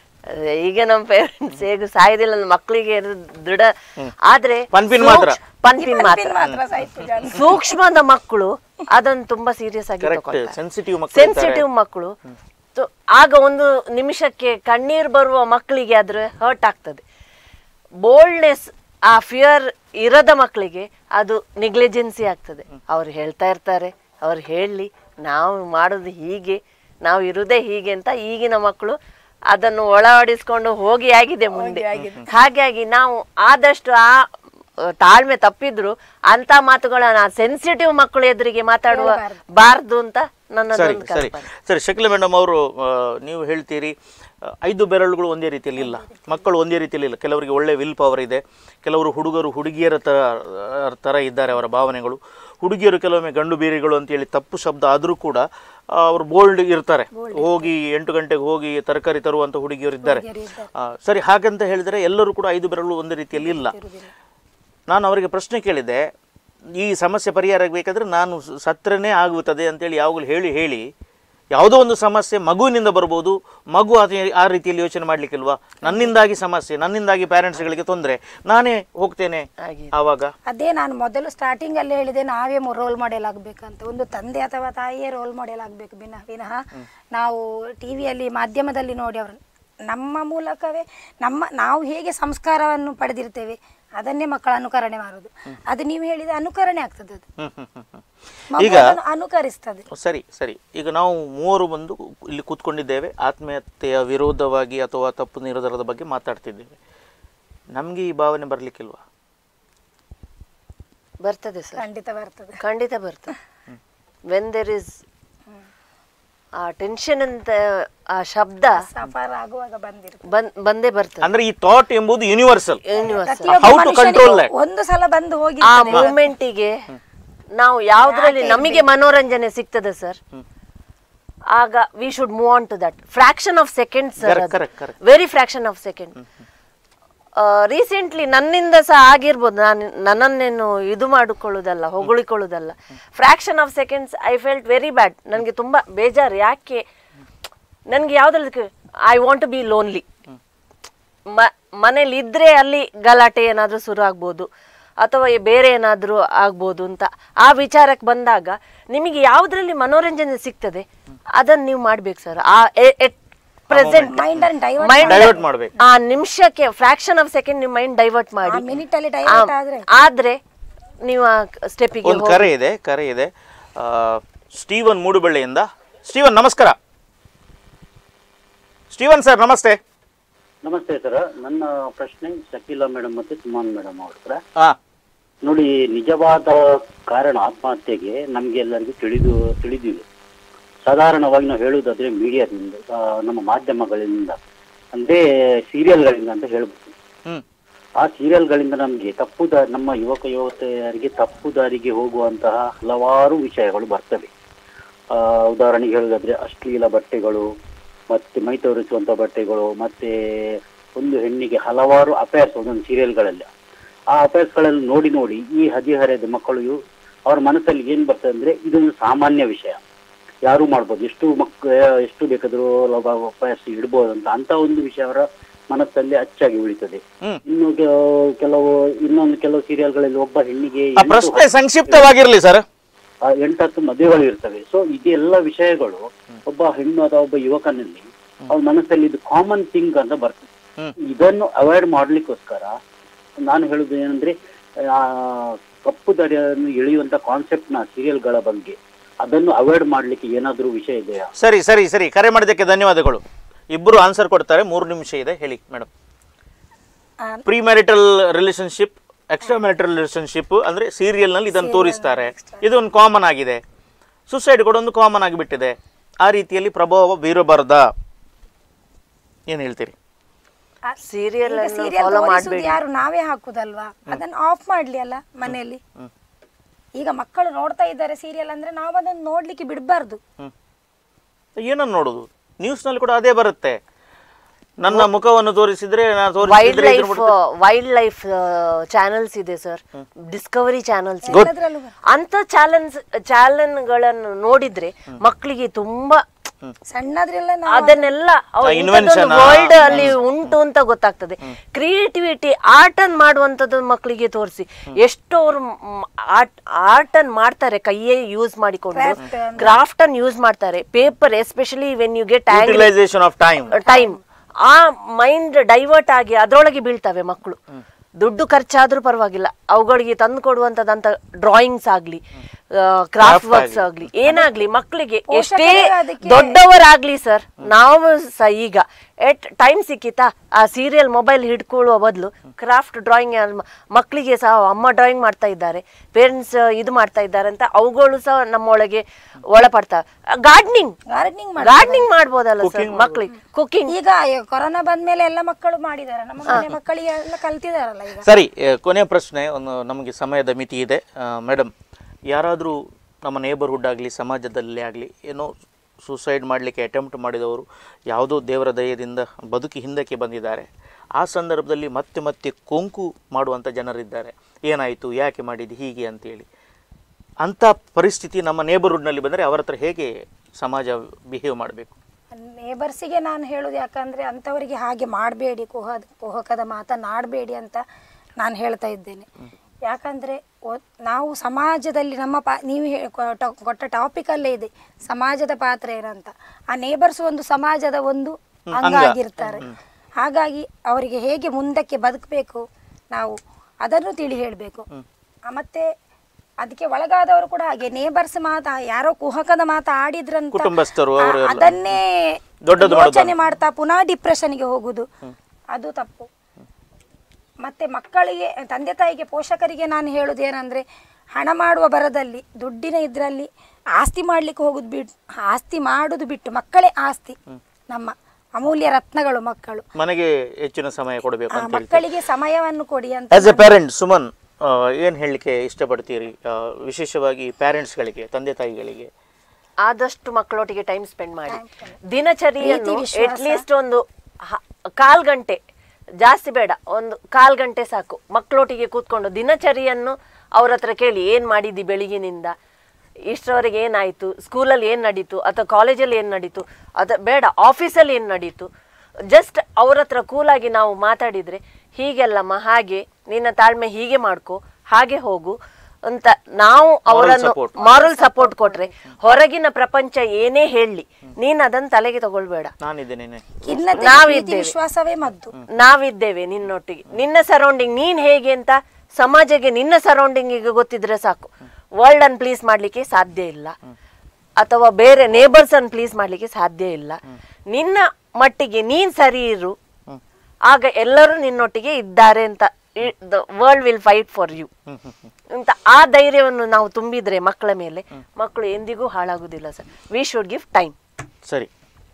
ಈಗ ನಮ್ಮ ಪೇರೆಂಟ್ಸ್ ಹೇಗೂ ಸಾಯೋದಿಲ್ಲ ನನ್ನ ಮಕ್ಕಳಿಗೆ ದೃಢ ಆದ್ರೆ ಪನ್ಪಿನ್ ಮಾತ್ರ. ಸೂಕ್ಷ್- ಪನ್ಪಿನ್ ಮಾತ್ರ ಮಾತ್ರ ಸಾಯ್ತು ಜನ. ಸೂಕ್ಷ್ಮದ ಮಕ್ಕಳು ಅದನ್ನು ತುಂಬಾ ಸೀರಿಯಸ್ ಆಗಿ ಕರೆಕ್ಟ್ ತಗೊಳ್ತಾರೆ ಸೆನ್ಸಿಟಿವ್ ಮಕ್ಕಳು ಇರ್ತಾರೆ. ಸೆನ್ಸಿಟಿವ್ ಮಕ್ಕಳು ತು- ಆಗ ಒಂದು ನಿಮಿಷಕ್ಕೆ ಕಣ್ಣೀರು ಬರುವ ಮಕ್ಕಳಿಗೆ ಆದ್ರೆ ಹರ್ಟ್ ಆಗ್ತದೆ ಬೋಲ್ಡ್ನೆಸ್ ಆ ಫಿಯರ್ ಇರದ ಮಕ್ಕಳಿಗೆ ಅದು ನೆಗ್ಲಿಜೆನ್ಸಿ ಆಗ್ತದೆ ಅವ್ರು ಹೇಳ್ತಾ ಇರ್ತಾರೆ ಅವ್ರು ಹೇಳಲಿ ನಾವು ಮಾಡೋದು ಹೀಗೆ ನಾವು ಇರುದೇ ಹೀಗೆ ಅಂತ ಈಗಿನ ಮಕ್ಕಳು ಅದನ್ನು ಒಳವಡಿಸ್ಕೊಂಡು ಹೋಗಿ ಆಗಿದೆ ಮುಂದೆ ಹಾಗಾಗಿ ನಾವು ಆದಷ್ಟು ಆ ಅಹ್, ತಾಳ್ಮೆ ತಪ್ಪಿದ್ರು ಅಂತ ಮಾತುಗಳನ್ನ ಸೆನ್ಸಿಟಿವ್ ಮಕ್ಕಳು ಎದುರಿಗೆ ಮಾತಾಡುವ ಬಾರ್ದು ಅಂತ ಸರಿ ನನ್ನದೊಂದು ಸರಿ ಕಲ್ಪನೆ ಸರಿ ಶಕಿಲ ಮೇಡಮ್ ಅವರು ನೀವು ಹೇಳ್ತೀರಿ ಆ, ಐದು ಬೆರಳುಗಳು ಒಂದೇ ರೀತಿಯಲ್ಲಿ ಇಲ್ಲ ಮಕ್ಕಳು ಒಂದೇ ರೀತಿಯಲ್ಲಿ ಇಲ್ಲ ಕೆಲವರಿಗೆ ಒಳ್ಳೆ ವಿಲ್ ಪವರ್ ಇದೆ ಕೆಲವರು ಹುಡುಗರು ಹುಡುಗಿಯರ ಥರ ಆ, ಥರ ಇದ್ದಾರೆ ಅವರ ಭಾವನೆಗಳು ಹುಡುಗಿಯರು ಕೆಲವೊಮ್ಮೆ ಗಂಡು ಬೀರಿಗಳು ಅಂತೇಳಿ ತಪ್ಪು ಶಬ್ದ ಆದರೂ ಕೂಡ ಆ, ಅವರು ಬೋಲ್ಡ್ ಇರ್ತಾರೆ ಹೋಗಿ ಎಂಟು ಗಂಟೆಗೆ ಹೋಗಿ ತರಕಾರಿ ತರುವಂಥ ಹುಡುಗಿಯರು ಇದ್ದಾರೆ ಆ, ಸರಿ ಹಾಗಂತ ಹೇಳಿದರೆ ಎಲ್ಲರೂ ಕೂಡ ಐದು ಬೆರಳು ಒಂದೇ ರೀತಿಯಲ್ಲಿ ಇಲ್ಲ ನಾನು ಅವರಿಗೆ ಪ್ರಶ್ನೆ ಕೇಳಿದೆ ಈ ಸಮಸ್ಯೆ ಪರಿಹಾರ ಆಗಬೇಕಾದ್ರೆ ನಾನು ಸ- ಸತ್ರನೇ ಆಗುತ್ತದೆ ಅಂತೇಳಿ ಯಾವಾಗಲೂ ಹೇಳಿ ಹೇಳಿ ಯಾವುದೋ ಒಂದು ಸಮಸ್ಯೆ ಮಗುವಿನಿಂದ ಬರ್ಬೋದು ಮಗು ಅದೇ- ಆ ರೀತಿಯಲ್ಲಿ ಯೋಚನೆ ಮಾಡ್ಲಿಕ್ಕಿಲ್ವಾ ನನ್ನಿಂದಾಗಿ ಸಮಸ್ಯೆ ನನ್ನಿಂದಾಗಿ ಪ್ಯಾರೆಂಟ್ಸ್ಗಳಿಗೆ ತೊಂದರೆ ನಾನೇ ಹೋಗ್ತೇನೆ ಹಾಗೆ. ಆವಾಗ ಅದೇ ನಾನು ಮೊದಲು ಸ್ಟಾರ್ಟಿಂಗ್ ಅಲ್ಲಿ ಹೇಳಿದೆ ನಾವೇ ರೋಲ್ ಮಾಡೆಲ್ ಆಗ್ಬೇಕಂತ ಒಂದು ತಂದೆ ಅಥವಾ ತಾಯಿಯೇ ರೋಲ್ ಮಾಡೆಲ್ ಆಗ್ಬೇಕು ವಿನಃ ವಿನಃ ನಾವು ಟಿವಿಯಲ್ಲಿ ಮಾಧ್ಯಮದಲ್ಲಿ ನೋಡಿ ಅವ್ರನ್ನ ನಮ್ಮ ಮೂಲಕವೇ ನಮ್ಮ ನಾವು ಹೇಗೆ ಸಂಸ್ಕಾರವನ್ನು ಪಡೆದಿರ್ತೇವೆ ಅದನ್ನೇ ಮಕ್ಕಳ ಅನುಕರಣೆ ಮಾಡುದು ಅದು ನೀವು ಹೇಳಿದ ಅನುಕರಣೆ ಆಗ್ತದೆ ಅದು ಹ್ಮ್ ಹ್ಮ್ ಹ್ಮ್ ಹ್ಮ್. ಮಗು ಈಗ ಅದನ್ನು ಅನುಕರಿಸ್ತದೆ ಸರಿ ಸರಿ ಈಗ ನಾವು ಮೂವರು ಬಂದು ಇಲ್ಲಿ ಕೂತ್ಕೊಂಡಿದ್ದೇವೆ ಆತ್ಮೀಯತೆಯ ವಿರೋಧವಾಗಿ ಅಥವಾ ತಪ್ಪು ನಿರೋಧರದ ಬಗ್ಗೆ ಮಾತಾಡ್ತಿದ್ದೇವೆ ನಮಗೆ ಈ ಭಾವನೆ ಬರಲಿಕ್ಕಿಲ್ವಾ ಬರ್ತದೆ ಸರ್ ಖಂಡಿತ ಬರ್ತದೆ ಖಂಡಿತ ಬರ್ತದೆ when there is a tension ಅಂತ ಆ ಶಬ್ದ ಸಫರ್ ಆಗುವಾಗ ಬಂದಿರ್ತದೆ ಬಂದ್ ಬಂದೇ ಬರ್ತದೆ ಅಂದ್ರೆ ಈ ಥಾಟ್ ಎಂಬುದು ಯೂನಿವರ್ಸಲ್ Universal. ಪ್ರತಿಯೊಬ್ಬ How to ಮನುಷ್ಯನಿಗೂ control that? ಒಂದು ಸಲ ಬಂದು ಹೋಗಿ ಆ ಮೂಮೆಂಟಿಗೆ ನಾವು ಯಾವ್ದ್ರಲ್ಲಿ ನಮಗೆ ಮನೋರಂಜನೆ ಸಿಗ್ತದೆ ಸರ್ ಆಗ we should move on to that fraction of second sir Correct, correct, correct. Very fraction of second recently ನನ್ನಿಂದ ಸಹ ಆಗಿರ್ಬೋದು ನಾನು ನನ್ನನ್ನೇನು ಇದು ಮಾಡಿಕೊಳ್ಳೋದಲ್ಲ ಹೊಗಳಿಕೊಳ್ಳೋದಲ್ಲ fraction of seconds I felt very bad ನನಗೆ ತುಂಬ ಬೇಜಾರು ಯಾಕೆ ನನಗೆ ಯಾವುದ್ರಲ್ಲಿ I want to be lonely ಮ ಮನೇಲಿ ಇದ್ರೆ ಅಲ್ಲಿ ಗಲಾಟೆ ಏನಾದರೂ ಶುರು ಆಗ್ಬೋದು ಅಥವಾ ಈ ಬೇರೆ ಏನಾದರೂ ಆಗ್ಬೋದು ಅಂತ ಆ ವಿಚಾರಕ್ಕೆ ಬಂದಾಗ ನಿಮಗೆ ಯಾವುದ್ರಲ್ಲಿ ಮನೋರಂಜನೆ ಸಿಗ್ತದೆ ಅದನ್ನು ನೀವು ಮಾಡ್ಬೇಕು ಸರ್ ಆ ಪ್ರೆಸೆಂಟ್ ಮೈಂಡ್ ಅನ್ನು ಡೈವರ್ಟ್ ಮೈಂಡ್ Divert ಮಾಡ್ಬೇಕು. ಆ ನಿಮಿಷಕ್ಕೆ ಫ್ರಾಕ್ಷನ್ ಆಫ್ ಸೆಕೆಂಡ್ ನಿಮ್ಮ ಮೈಂಡ್ ಡೈವರ್ಟ್ ಮಾಡಿ ಆ minute ಅಲ್ಲಿ divert ಆ, ಆದ್ರೆ? ಆದ್ರೆ ನೀವು ಆ ಸ್ಟೆಪ್ಪಿಗೆ ಒಂದು ಕರೆ ಇದೆ ಕರೆ ಇದೆ ಆ, ಸ್ಟೀವನ್ ಮೂಡುಬಳ್ಳಿಯಿಂದ ಸ್ಟೀವನ್ ನಮಸ್ಕಾರ ಸ್ಟೀವನ್ ಸರ್ ನಮಸ್ತೆ ನಮಸ್ತೆ ಸರ್ ನನ್ನ ಪ್ರಶ್ನೆ ಶಕೀಲಾ ಮೇಡಮ್ ಮತ್ತೆ ಸುಮಾನ್ ಮೇಡಮ್ ಅವ್ರ ಹತ್ರ ಹಾ ನೋಡಿ ನಿಜವಾದ ಕಾರಣ ಆತ್ಮಹತ್ಯೆಗೆ ನಮ್ಗೆ ಎಲ್ಲರಿಗೂ ತಿಳಿದು ತಿಳಿದಿದೆ ಸಾಧಾರಣವಾಗಿ ನಾವು ಹೇಳುವುದಾದ್ರೆ ಮೀಡಿಯಾದಿಂದ ಆ, ನಮ್ಮ ಮಾಧ್ಯಮಗಳಿಂದ ಅಂದ್ರೆ ಸೀರಿಯಲ್ಗಳಿಂದ ಅಂತ ಹೇಳ್ಬೋದು ಹ್ಮ್ ಆ ಸೀರಿಯಲ್ಗಳಿಂದ ನಮಗೆ ತಪ್ಪು ದಾರಿ ನಮ್ಮ ಯುವಕ ಯುವತಿಯರಿಗೆ ತಪ್ಪು ದಾರಿಗೆ ಹೋಗುವಂತಹ ಹಲವಾರು ವಿಷಯಗಳು ಬರ್ತವೆ ಆ, ಉದಾಹರಣೆಗೆ ಹೇಳುವುದಾದ್ರೆ ಅಶ್ಲೀಲ ಬಟ್ಟೆಗಳು ಮತ್ತೆ ಮೈ ತೋರಿಸುವಂತ ಬಟ್ಟೆಗಳು ಮತ್ತೆ ಒಂದು ಹೆಣ್ಣಿಗೆ ಹಲವಾರು ಅಫೇರ್ಸ್ ಒಂದೊಂದು ಸೀರಿಯಲ್ಗಳಲ್ಲಿ ಆ ಅಫೇರ್ಸ್ಗಳಲ್ಲಿ ನೋಡಿ ನೋಡಿ ಈ ಹದಿಹರೆಯದ ಮಕ್ಕಳು ಇವು- ಅವ್ರ ಮನಸ್ಸಲ್ಲಿ ಏನ್ ಬರ್ತದೆ ಅಂದ್ರೆ ಇದೊಂದು ಸಾಮಾನ್ಯ ವಿಷಯ ಯಾರು ಮಾಡ್ಬೋದು ಎಷ್ಟು ಮಕ್ ಎಷ್ಟು ಬೇಕಾದ್ರೂ ಅಫೇರ್ಸ್ ಇಡ್ಬೋದು ಅಂತ ಅಂತ ಒಂದು ವಿಷಯ ಅವರ ಮನಸ್ಸಲ್ಲಿ ಅಚ್ಚಾಗಿ ಉಳಿತದೆ ಹ್ಮ್. ಇನ್ನು ಕೆಲ- ಕೆಲವು ಇನ್ನೊಂದು ಕೆಲವು ಸೀರಿಯಲ್ಗಳಲ್ಲಿ ಒಬ್ಬ ಹೆಣ್ಣಿಗೆ ಆ ಎಂಟು ಪ್ರಶ್ನೆ ಸಂಕ್ಷಿಪ್ತವಾಗಿರ್ಲಿ ಸರ್ ಆ ಎಂಟತ್ತು ಮದುವೆಗಳು ಇರ್ತವೆ ಸೊ ಇದೆಲ್ಲ ವಿಷಯಗಳು ಒಬ್ಬ ಹೆಣ್ಣು ಅಥವಾ ಒಬ್ಬ ಯುವಕನಲ್ಲಿ ಅವ್ರ ಮನಸ್ಸಲ್ಲಿ ಇದು ಕಾಮನ್ ಥಿಂಗ್ ಅಂತ ಬರ್ತದೆ ಹ್ಮ್. ಇದನ್ನು ಅವಾಯ್ಡ್ ಮಾಡ್ಲಿಕ್ಕೋಸ್ಕರ ನಾನು ಹೇಳುದು ಏನಂದ್ರೆ ಆ ಕಪ್ಪು ದಾರಿಯನ್ನು ಎಳೆಯುವಂತ ಕಾನ್ಸೆಪ್ಟ್ ನ ಸೀರಿಯಲ್ಗಳ ಬಗ್ಗೆ ಅದನ್ನು ಅವಾಯ್ಡ್ ಮಾಡ್ಲಿಕ್ಕೆ ಏನಾದ್ರೂ ವಿಷಯ ಇದೆಯಾ ಸರಿ ಸರಿ ಸರಿ ಕರೆ ಮಾಡಿದ್ದಕ್ಕೆ ಧನ್ಯವಾದಗಳು ಇಬ್ಬರು ಆನ್ಸರ್ ಕೊಡ್ತಾರೆ ಮೂರು ನಿಮಿಷ ಇದೆ ಹೇಳಿ ಮೇಡಮ್ ಆ, pre marital relationship extra marital relationship ಅಂದ್ರೆ serial ನಲ್ಲಿ ಇದನ್ನು ತೋರಿಸ್ತಾರೆ ಇದು ಒಂದು ಕಾಮನ್ ಆಗಿದೆ ಸುಸೈಡ್ ಕೂಡ ಒಂದು ಕಾಮನ್ ಆಗಿಬಿಟ್ಟಿದೆ ಆ ರೀತಿಯಲ್ಲಿ ಪ್ರಭಾವ ಬೀರಬಾರ್ದಾ ಏನು ಹೇಳ್ತೀರಿ ಸೀರಿಯಲ್ ಈಗ ಅನ್ನು serial ಫಾಲೋ ತೋರಿಸುದು ಮಾಡಬೇಡಿ ಯಾರು ನಾವೇ ಹಾಕುದಲ್ವಾ ಅದನ್ನು ಆಫ್ ಮಾಡ್ಲಿ ಅಲ್ಲ ಮನೆಯಲ್ಲಿ ಈಗ ಮಕ್ಕಳು ನೋಡ್ತಾ ಇದ್ದಾರೆ ಸೀರಿಯಲ್ ಅಂದ್ರೆ ನಾವು ಅದನ್ನು ನೋಡ್ಲಿಕ್ಕೆ ಬಿಡಬಾರ್ದು ಏನನ್ನು ನೋಡೋದು ನ್ಯೂಸ್ನಲ್ಲಿ ಕೂಡ ಅದೇ ಬರುತ್ತೆ ನನ್ನ ಮುಖವನ್ನು ತೋರಿಸಿದ್ರೆ ನಾನು ವೈಲ್ಡ್ ತೋರಿಸಿದ್ರೆ ಲೈಫ್ ವೈಲ್ಡ್ ಲೈಫ್ ಚಾನೆಲ್ಸ್ ಇದೆ ಸರ್ ಡಿಸ್ಕವರಿ ಚಾನೆಲ್ಸ್ Good. ಅಂತ ಚಾಲೆಂಜ್ ಚಾಲನ್ಗಳನ್ನು ನೋಡಿದ್ರೆ ಮಕ್ಕಳಿಗೆ ತುಂಬಾ ಸಣ್ಣದ್ರೆಲ್ಲ ನಾವು ಅದನ್ನೆಲ್ಲ ಆ invention ಆ- ವರ್ಲ್ಡ್ ಅಲ್ಲಿ ಉಂಟು ಅಂತ ಗೊತ್ತಾಗ್ತದೆ ಕ್ರಿಯೇಟಿವಿಟಿ ಆರ್ಟ್ ಅನ್ ಮಾಡುವಂತದ್ದು ಮಕ್ಕಳಿಗೆ ತೋರಿಸಿ ಎಷ್ಟು ಅವರು ಆರ್ಟ್ ಅನ್ ಮಾಡ್ತಾರೆ ಕೈಯೇ ಯೂಸ್ ಮಾಡಿಕೊಂಡು ಕ್ರಾಫ್ಟ್ ಅನ್ ಯೂಸ್ ಮಾಡ್ತಾರೆ paper especially when you get utilization of time time ಆ ಮೈಂಡ್ ಡೈವರ್ಟ್ ಆಗಿ ಅದರೊಳಗೆ ಬೀಳ್ತವೆ ಮಕ್ಕಳು ದುಡ್ಡು ಖರ್ಚಾದ್ರೂ ಪರವಾಗಿಲ್ಲ ಅವುಗಳಿಗೆ ತಂದು ಕೊಡುವಂತದಂತ ಡ್ರಾಯಿಂಗ್ಸ್ ಆಗ್ಲಿ ಕ್ರಾಫ್ಟ್ ವರ್ಕ್ಸ್ ಆಗ್ಲಿ ಏನಾಗ್ಲಿ ಮಕ್ಕಳಿಗೆ ಎಷ್ಟೇ ಅದಕ್ಕೆ- ದೊಡ್ಡವರಾಗ್ಲಿ ಸರ್ ನಾವು ಸಹ ಈಗ ಎಟ್ ಟೈಮ್ ಸಿಕ್ಕಿತಾ ಆ ಸೀರಿಯಲ್ ಮೊಬೈಲ್ ಹಿಡ್ಕೊಳ್ಳುವ ಬದಲು ಕ್ರಾಫ್ಟ್ ಡ್ರಾಯಿಂಗ್ ಮಕ್ಕಳಿಗೆ ಸಹ ಅಮ್ಮ ಡ್ರಾಯಿಂಗ್ ಮಾಡ್ತಾ ಇದ್ದಾರೆ ಪೇರೆಂಟ್ಸ್ ಇದು ಮಾಡ್ತಾ ಇದ್ದಾರೆ ಅಂತ ಅವುಗಳು ಸಹ ನಮ್ಮೊಳಗೆ ಒಳಪಡ್ತಾ ಗಾರ್ಡನಿಂಗ್ ಗಾರ್ಡನಿಂಗ್ ಗಾರ್ಡನಿಂಗ್ ಮಾಡ್ಬೋದಲ್ಲ ಸರ್ ಮಕ್ಕಳಿಗೆ ಕುಕಿಂಗ್ ಈಗ ಕೊರೋನಾ ಬಂದ್ಮೇಲೆ ಎಲ್ಲ ಮಕ್ಕಳು ಮಾಡಿದ್ದಾರೆ ನಮ್ಮ ಮನೆ ಮಕ್ಕಳಿಗೆ ಎಲ್ಲ ಕಲ್ತಿದಾರಲ್ಲ ಈಗ ಸರಿ ಆ, ಕೊನೆಯ ಪ್ರಶ್ನೆ ಒಂದು ನಮಗೆ ಸಮಯದ ಮಿತಿ ಇದೆ ಮೇಡಮ್ ಯಾರಾದರೂ ನಮ್ಮ ನೇಬರ್ಹುಡ್ ಆಗಲಿ ಸಮಾಜದಲ್ಲಿ ಆಗಲಿ ಏನೋ ಸೂಸೈಡ್ ಮಾಡಲಿಕ್ಕೆ ಅಟೆಂಪ್ಟ್ ಮಾಡಿದವರು ಯಾವುದೋ ದೇವರ ದಯದಿಂದ ಬದುಕಿ ಹಿಂದಕ್ಕೆ ಬಂದಿದ್ದಾರೆ ಆ ಸಂದರ್ಭದಲ್ಲಿ ಮತ್ತೆ ಮತ್ತೆ ಕೊಂಕು ಮಾಡುವಂಥ ಜನರಿದ್ದಾರೆ ಏನಾಯಿತು ಯಾಕೆ ಮಾಡಿದ್ದು ಹೀಗೆ ಅಂತೇಳಿ ಅಂಥ ಪರಿಸ್ಥಿತಿ ನಮ್ಮ ನೇಬರ್ಹುಡ್ನಲ್ಲಿ ಬಂದರೆ ಅವರ ಹತ್ರ ಹೇಗೆ ಸಮಾಜ ಬಿಹೇವ್ ಮಾಡಬೇಕು ನೇಬರ್ಸಿಗೆ ನಾನು ಹೇಳೋದು ಯಾಕಂದರೆ ಅಂಥವರಿಗೆ ಹಾಗೆ ಮಾಡಬೇಡಿ ಕುಹ ಕುಹಕದ ಮಾತನಾಡಬೇಡಿ ಅಂತ ನಾನು ಹೇಳ್ತಾ ಇದ್ದೇನೆ ಯಾಕಂದರೆ ನಾವು ಸಮಾಜದಲ್ಲಿ ನಮ್ಮ ಪಾ ನೀವು ಹೇ- ಕೊಟ್ಟ- ಕೊಟ್ಟ ಟಾಪಿಕಲ್ಲೇ ಇದೆ ಸಮಾಜದ ಪಾತ್ರ ಏನಂತ ಆ ನೇಬರ್ಸ್ ಒಂದು ಸಮಾಜದ ಒಂದು ಅಂಗ ಅಂಗ. ಆಗಿರ್ತಾರೆ ಹಾಗಾಗಿ ಅವರಿಗೆ ಹೇಗೆ ಮುಂದಕ್ಕೆ ಬದುಕಬೇಕು ನಾವು ಅದನ್ನು ತಿಳಿ ಹೇಳಬೇಕು ಮತ್ತೆ ಅದಕ್ಕೆ ಒಳಗಾದವರು ಕೂಡ ಹಾಗೆ ನೇಬರ್ಸ್ ಮಾತಾ ಯಾರೋ ಕುಹಕದ ಮಾತು ಆಡಿದ್ರಂತ ಕುಟುಂಬಸ್ಥರು ಆ, ಅವರು ಎಲ್ಲ. ಅದನ್ನೇ ದೊಡ್ಡದು ಯೋಚನೆ ಮಾಡೋದು. ಮಾಡ್ತಾ ಪುನಃ ಡಿಪ್ರೆಷನ್ಗೆ ಹೋಗುದು ಅದು ತಪ್ಪು ಮತ್ತೆ ಮಕ್ಕಳಿಗೆ ತಂದೆ ತಾಯಿಗೆ ಪೋಷಕರಿಗೆ ನಾನು ಹೇಳುದು ಏನಂದ್ರೆ ಹಣ ಮಾಡುವ ಬರದಲ್ಲಿ ದುಡ್ಡಿನ ಇದರಲ್ಲಿ ಆಸ್ತಿ ಮಾಡ್ಲಿಕ್ಕೆ ಹೋಗುದು ಬಿಟ್ಟು ಆಸ್ತಿ ಮಾಡುದು ಬಿಟ್ಟು ಮಕ್ಕಳೇ ಆಸ್ತಿ ನಮ್ಮ ಅಮೂಲ್ಯ ರತ್ನಗಳು ಮಕ್ಕಳು ಮನೆಗೆ ಹೆಚ್ಚಿನ ಸಮಯ ಕೊಡಬೇಕು ಆ ಅಂತ ಹೇಳ್ತೀವಿ ಮಕ್ಕಳಿಗೆ ಸಮಯವನ್ನು ಕೊಡಿ ಅಂತ ಆಸ್ ಎ ಪ್ಯಾರೆಂಟ್ ಸುಮನ್ ಏನು ಹೇಳಲಿಕ್ಕೆ ಇಷ್ಟಪಡ್ತೀರಿ ಆ, ವಿಶೇಷವಾಗಿ ಪ್ಯಾರೆಂಟ್ಸ್ಗಳಿಗೆ ತಂದೆ ತಾಯಿಗಳಿಗೆ ಆದಷ್ಟು ಮಕ್ಕಳೊಟ್ಟಿಗೆ ಟೈಮ್ ಸ್ಪೆಂಡ್ ಮಾಡಿ ದಿನಚರಿಯನ್ನು ಪ್ರೀತಿ, ವಿಶ್ವಾಸ. ಅಟ್ಲೀಸ್ಟ್ ಒಂದು ಹ- ಕಾಲ್ ಗಂಟೆ ಜಾಸ್ತಿ ಬೇಡ ಒಂದು ಕಾಲ್ ಗಂಟೆ ಸಾಕು ಮಕ್ಕಳೊಟ್ಟಿಗೆ ಕೂತ್ಕೊಂಡು ದಿನಚರಿಯನ್ನು ಅವ್ರ ಹತ್ರ ಕೇಳಿ ಏನ್ ಮಾಡಿದ್ದಿ ಬೆಳಿಗಿನಿಂದ ಇಷ್ಟರವರೆಗೆ ಏನಾಯ್ತು ಸ್ಕೂಲಲ್ಲಿ ಏನ್ ನಡೀತು ಅಥವಾ ಕಾಲೇಜಲ್ಲಿ ಏನ್ ನಡೀತು ಅದ ಬೇಡ ಆಫೀಸಲ್ಲಿ ಏನ್ ನಡೀತು ಜಸ್ಟ್ ಅವ್ರ ಹತ್ರ ಕೂಲಾಗಿ ನಾವು ಮಾತಾಡಿದ್ರೆ ಹೀಗೆಲ್ಲಮ್ಮ ಹಾಗೆ ನಿನ್ನ ತಾಳ್ಮೆ ಹೀಗೆ ಮಾಡ್ಕೋ ಹಾಗೆ ಹೋಗು ಅಂತ ನಾವು ಅವರನ್ನು support. ಮಾರಲ್ ಸಪೋರ್ಟ್ ಕೊಟ್ರೆ ಹೊರಗಿನ ಪ್ರಪಂಚ ಏನೇ ಹೇಳಲಿ ನೀನ್ ಅದನ್ನ ತಲೆಗೆ ತಗೊಳ್ಬೇಡ ನಾನಿದ್ದೇನೆ ಖಿನ್ನತೆ ನಾವಿದ್ದೇವೆ. ಪ್ರೀತಿ ವಿಶ್ವಾಸವೇ ಮದ್ದು ನಾವಿದ್ದೇವೆ ನಿನ್ನೊಟ್ಟಿಗೆ ನಿನ್ನ ಸರೌಂಡಿಂಗ್ ನೀನ್ ಹೇಗೆ ಅಂತ ಸಮಾಜಕ್ಕೆ ನಿನ್ನ ಸರೌಂಡಿಂಗ್ ಈಗ ಗೊತ್ತಿದ್ರೆ ಸಾಕು ವರ್ಲ್ಡ್ ಅನ್ನು ಪ್ಲೀಸ್ ಮಾಡ್ಲಿಕ್ಕೆ ಸಾಧ್ಯ ಇಲ್ಲ ಅಥವಾ ಬೇರೆ ನೇಬರ್ಸ್ ಅನ್ನು ಪ್ಲೀಸ್ ಮಾಡ್ಲಿಕ್ಕೆ ಸಾಧ್ಯ ಇಲ್ಲ ನಿನ್ನ ಮಟ್ಟಿಗೆ ನೀನ್ ಸರಿ ಇರು ಆಗ ಎಲ್ಲರೂ ನಿನ್ನೊಟ್ಟಿಗೆ ಇದ್ದಾರೆ ಅಂತ world will fight for you ಅಂತ ಆ ಧೈರ್ಯವನ್ನು ನಾವು ತುಂಬಿದ್ರೆ ಮಕ್ಕಳ ಮೇಲೆ ಮಕ್ಕಳು ಎಂದಿಗೂ ಹಾಳಾಗುದಿಲ್ಲ sir we should give time ಸರಿ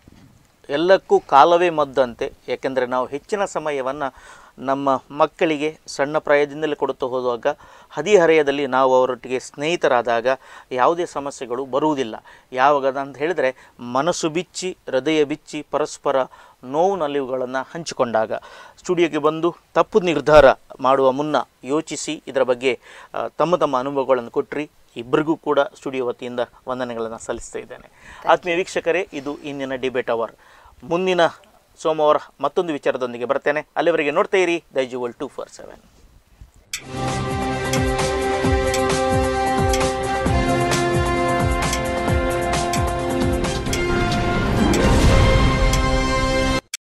ಎಲ್ಲಕ್ಕೂ ಕಾಲವೇ ಮದ್ದಂತೆ ಯಾಕೆಂದರೆ ನಾವು ಹೆಚ್ಚಿನ ಸಮಯವನ್ನು ನಮ್ಮ ಮಕ್ಕಳಿಗೆ ಸಣ್ಣ ಪ್ರಾಯದಿಂದಲೇ ಕೊಡುತ್ತಾ ಹೋದಾಗ ಹದಿಹರೆಯದಲ್ಲಿ ನಾವು ಅವರೊಟ್ಟಿಗೆ ಸ್ನೇಹಿತರಾದಾಗ ಯಾವುದೇ ಸಮಸ್ಯೆಗಳು ಬರುವುದಿಲ್ಲ ಯಾವಾಗ ಅಂತ ಹೇಳಿದರೆ ಮನಸ್ಸು ಬಿಚ್ಚಿ ಹೃದಯ ಬಿಚ್ಚಿ ಪರಸ್ಪರ ನೋವು ನಲಿವುಗಳನ್ನು ಹಂಚಿಕೊಂಡಾಗ ಸ್ಟುಡಿಯೋಗೆ ಬಂದು ತಪ್ಪು ನಿರ್ಧಾರ ಮಾಡುವ ಮುನ್ನ ಯೋಚಿಸಿ ಇದರ ಬಗ್ಗೆ ಆ, ತಮ್ಮ ತಮ್ಮ ಅನುಭವಗಳನ್ನು ಕೊಟ್ಟರಿ ಇಬ್ಬರಿಗೂ ಕೂಡ ಸ್ಟುಡಿಯೋ ವತಿಯಿಂದ ವಂದನೆಗಳನ್ನು ಸಲ್ಲಿಸ್ತಾ ಇದ್ದೇನೆ ಆತ್ಮೀಯ ವೀಕ್ಷಕರೇ ಇದು ಇಂದಿನ ಡಿಬೇಟ್ ಅವರ್ ಮುಂದಿನ ಸೋಮವಾರ ಮತ್ತೊಂದು ವಿಚಾರದೊಂದಿಗೆ ಬರ್ತೇನೆ ಅಲ್ಲಿವರೆಗೆ ನೋಡ್ತಾ ಇರಿ ದೈಜುವಲ್ ಟೂ ಫೋರ್ ಸೆವೆನ್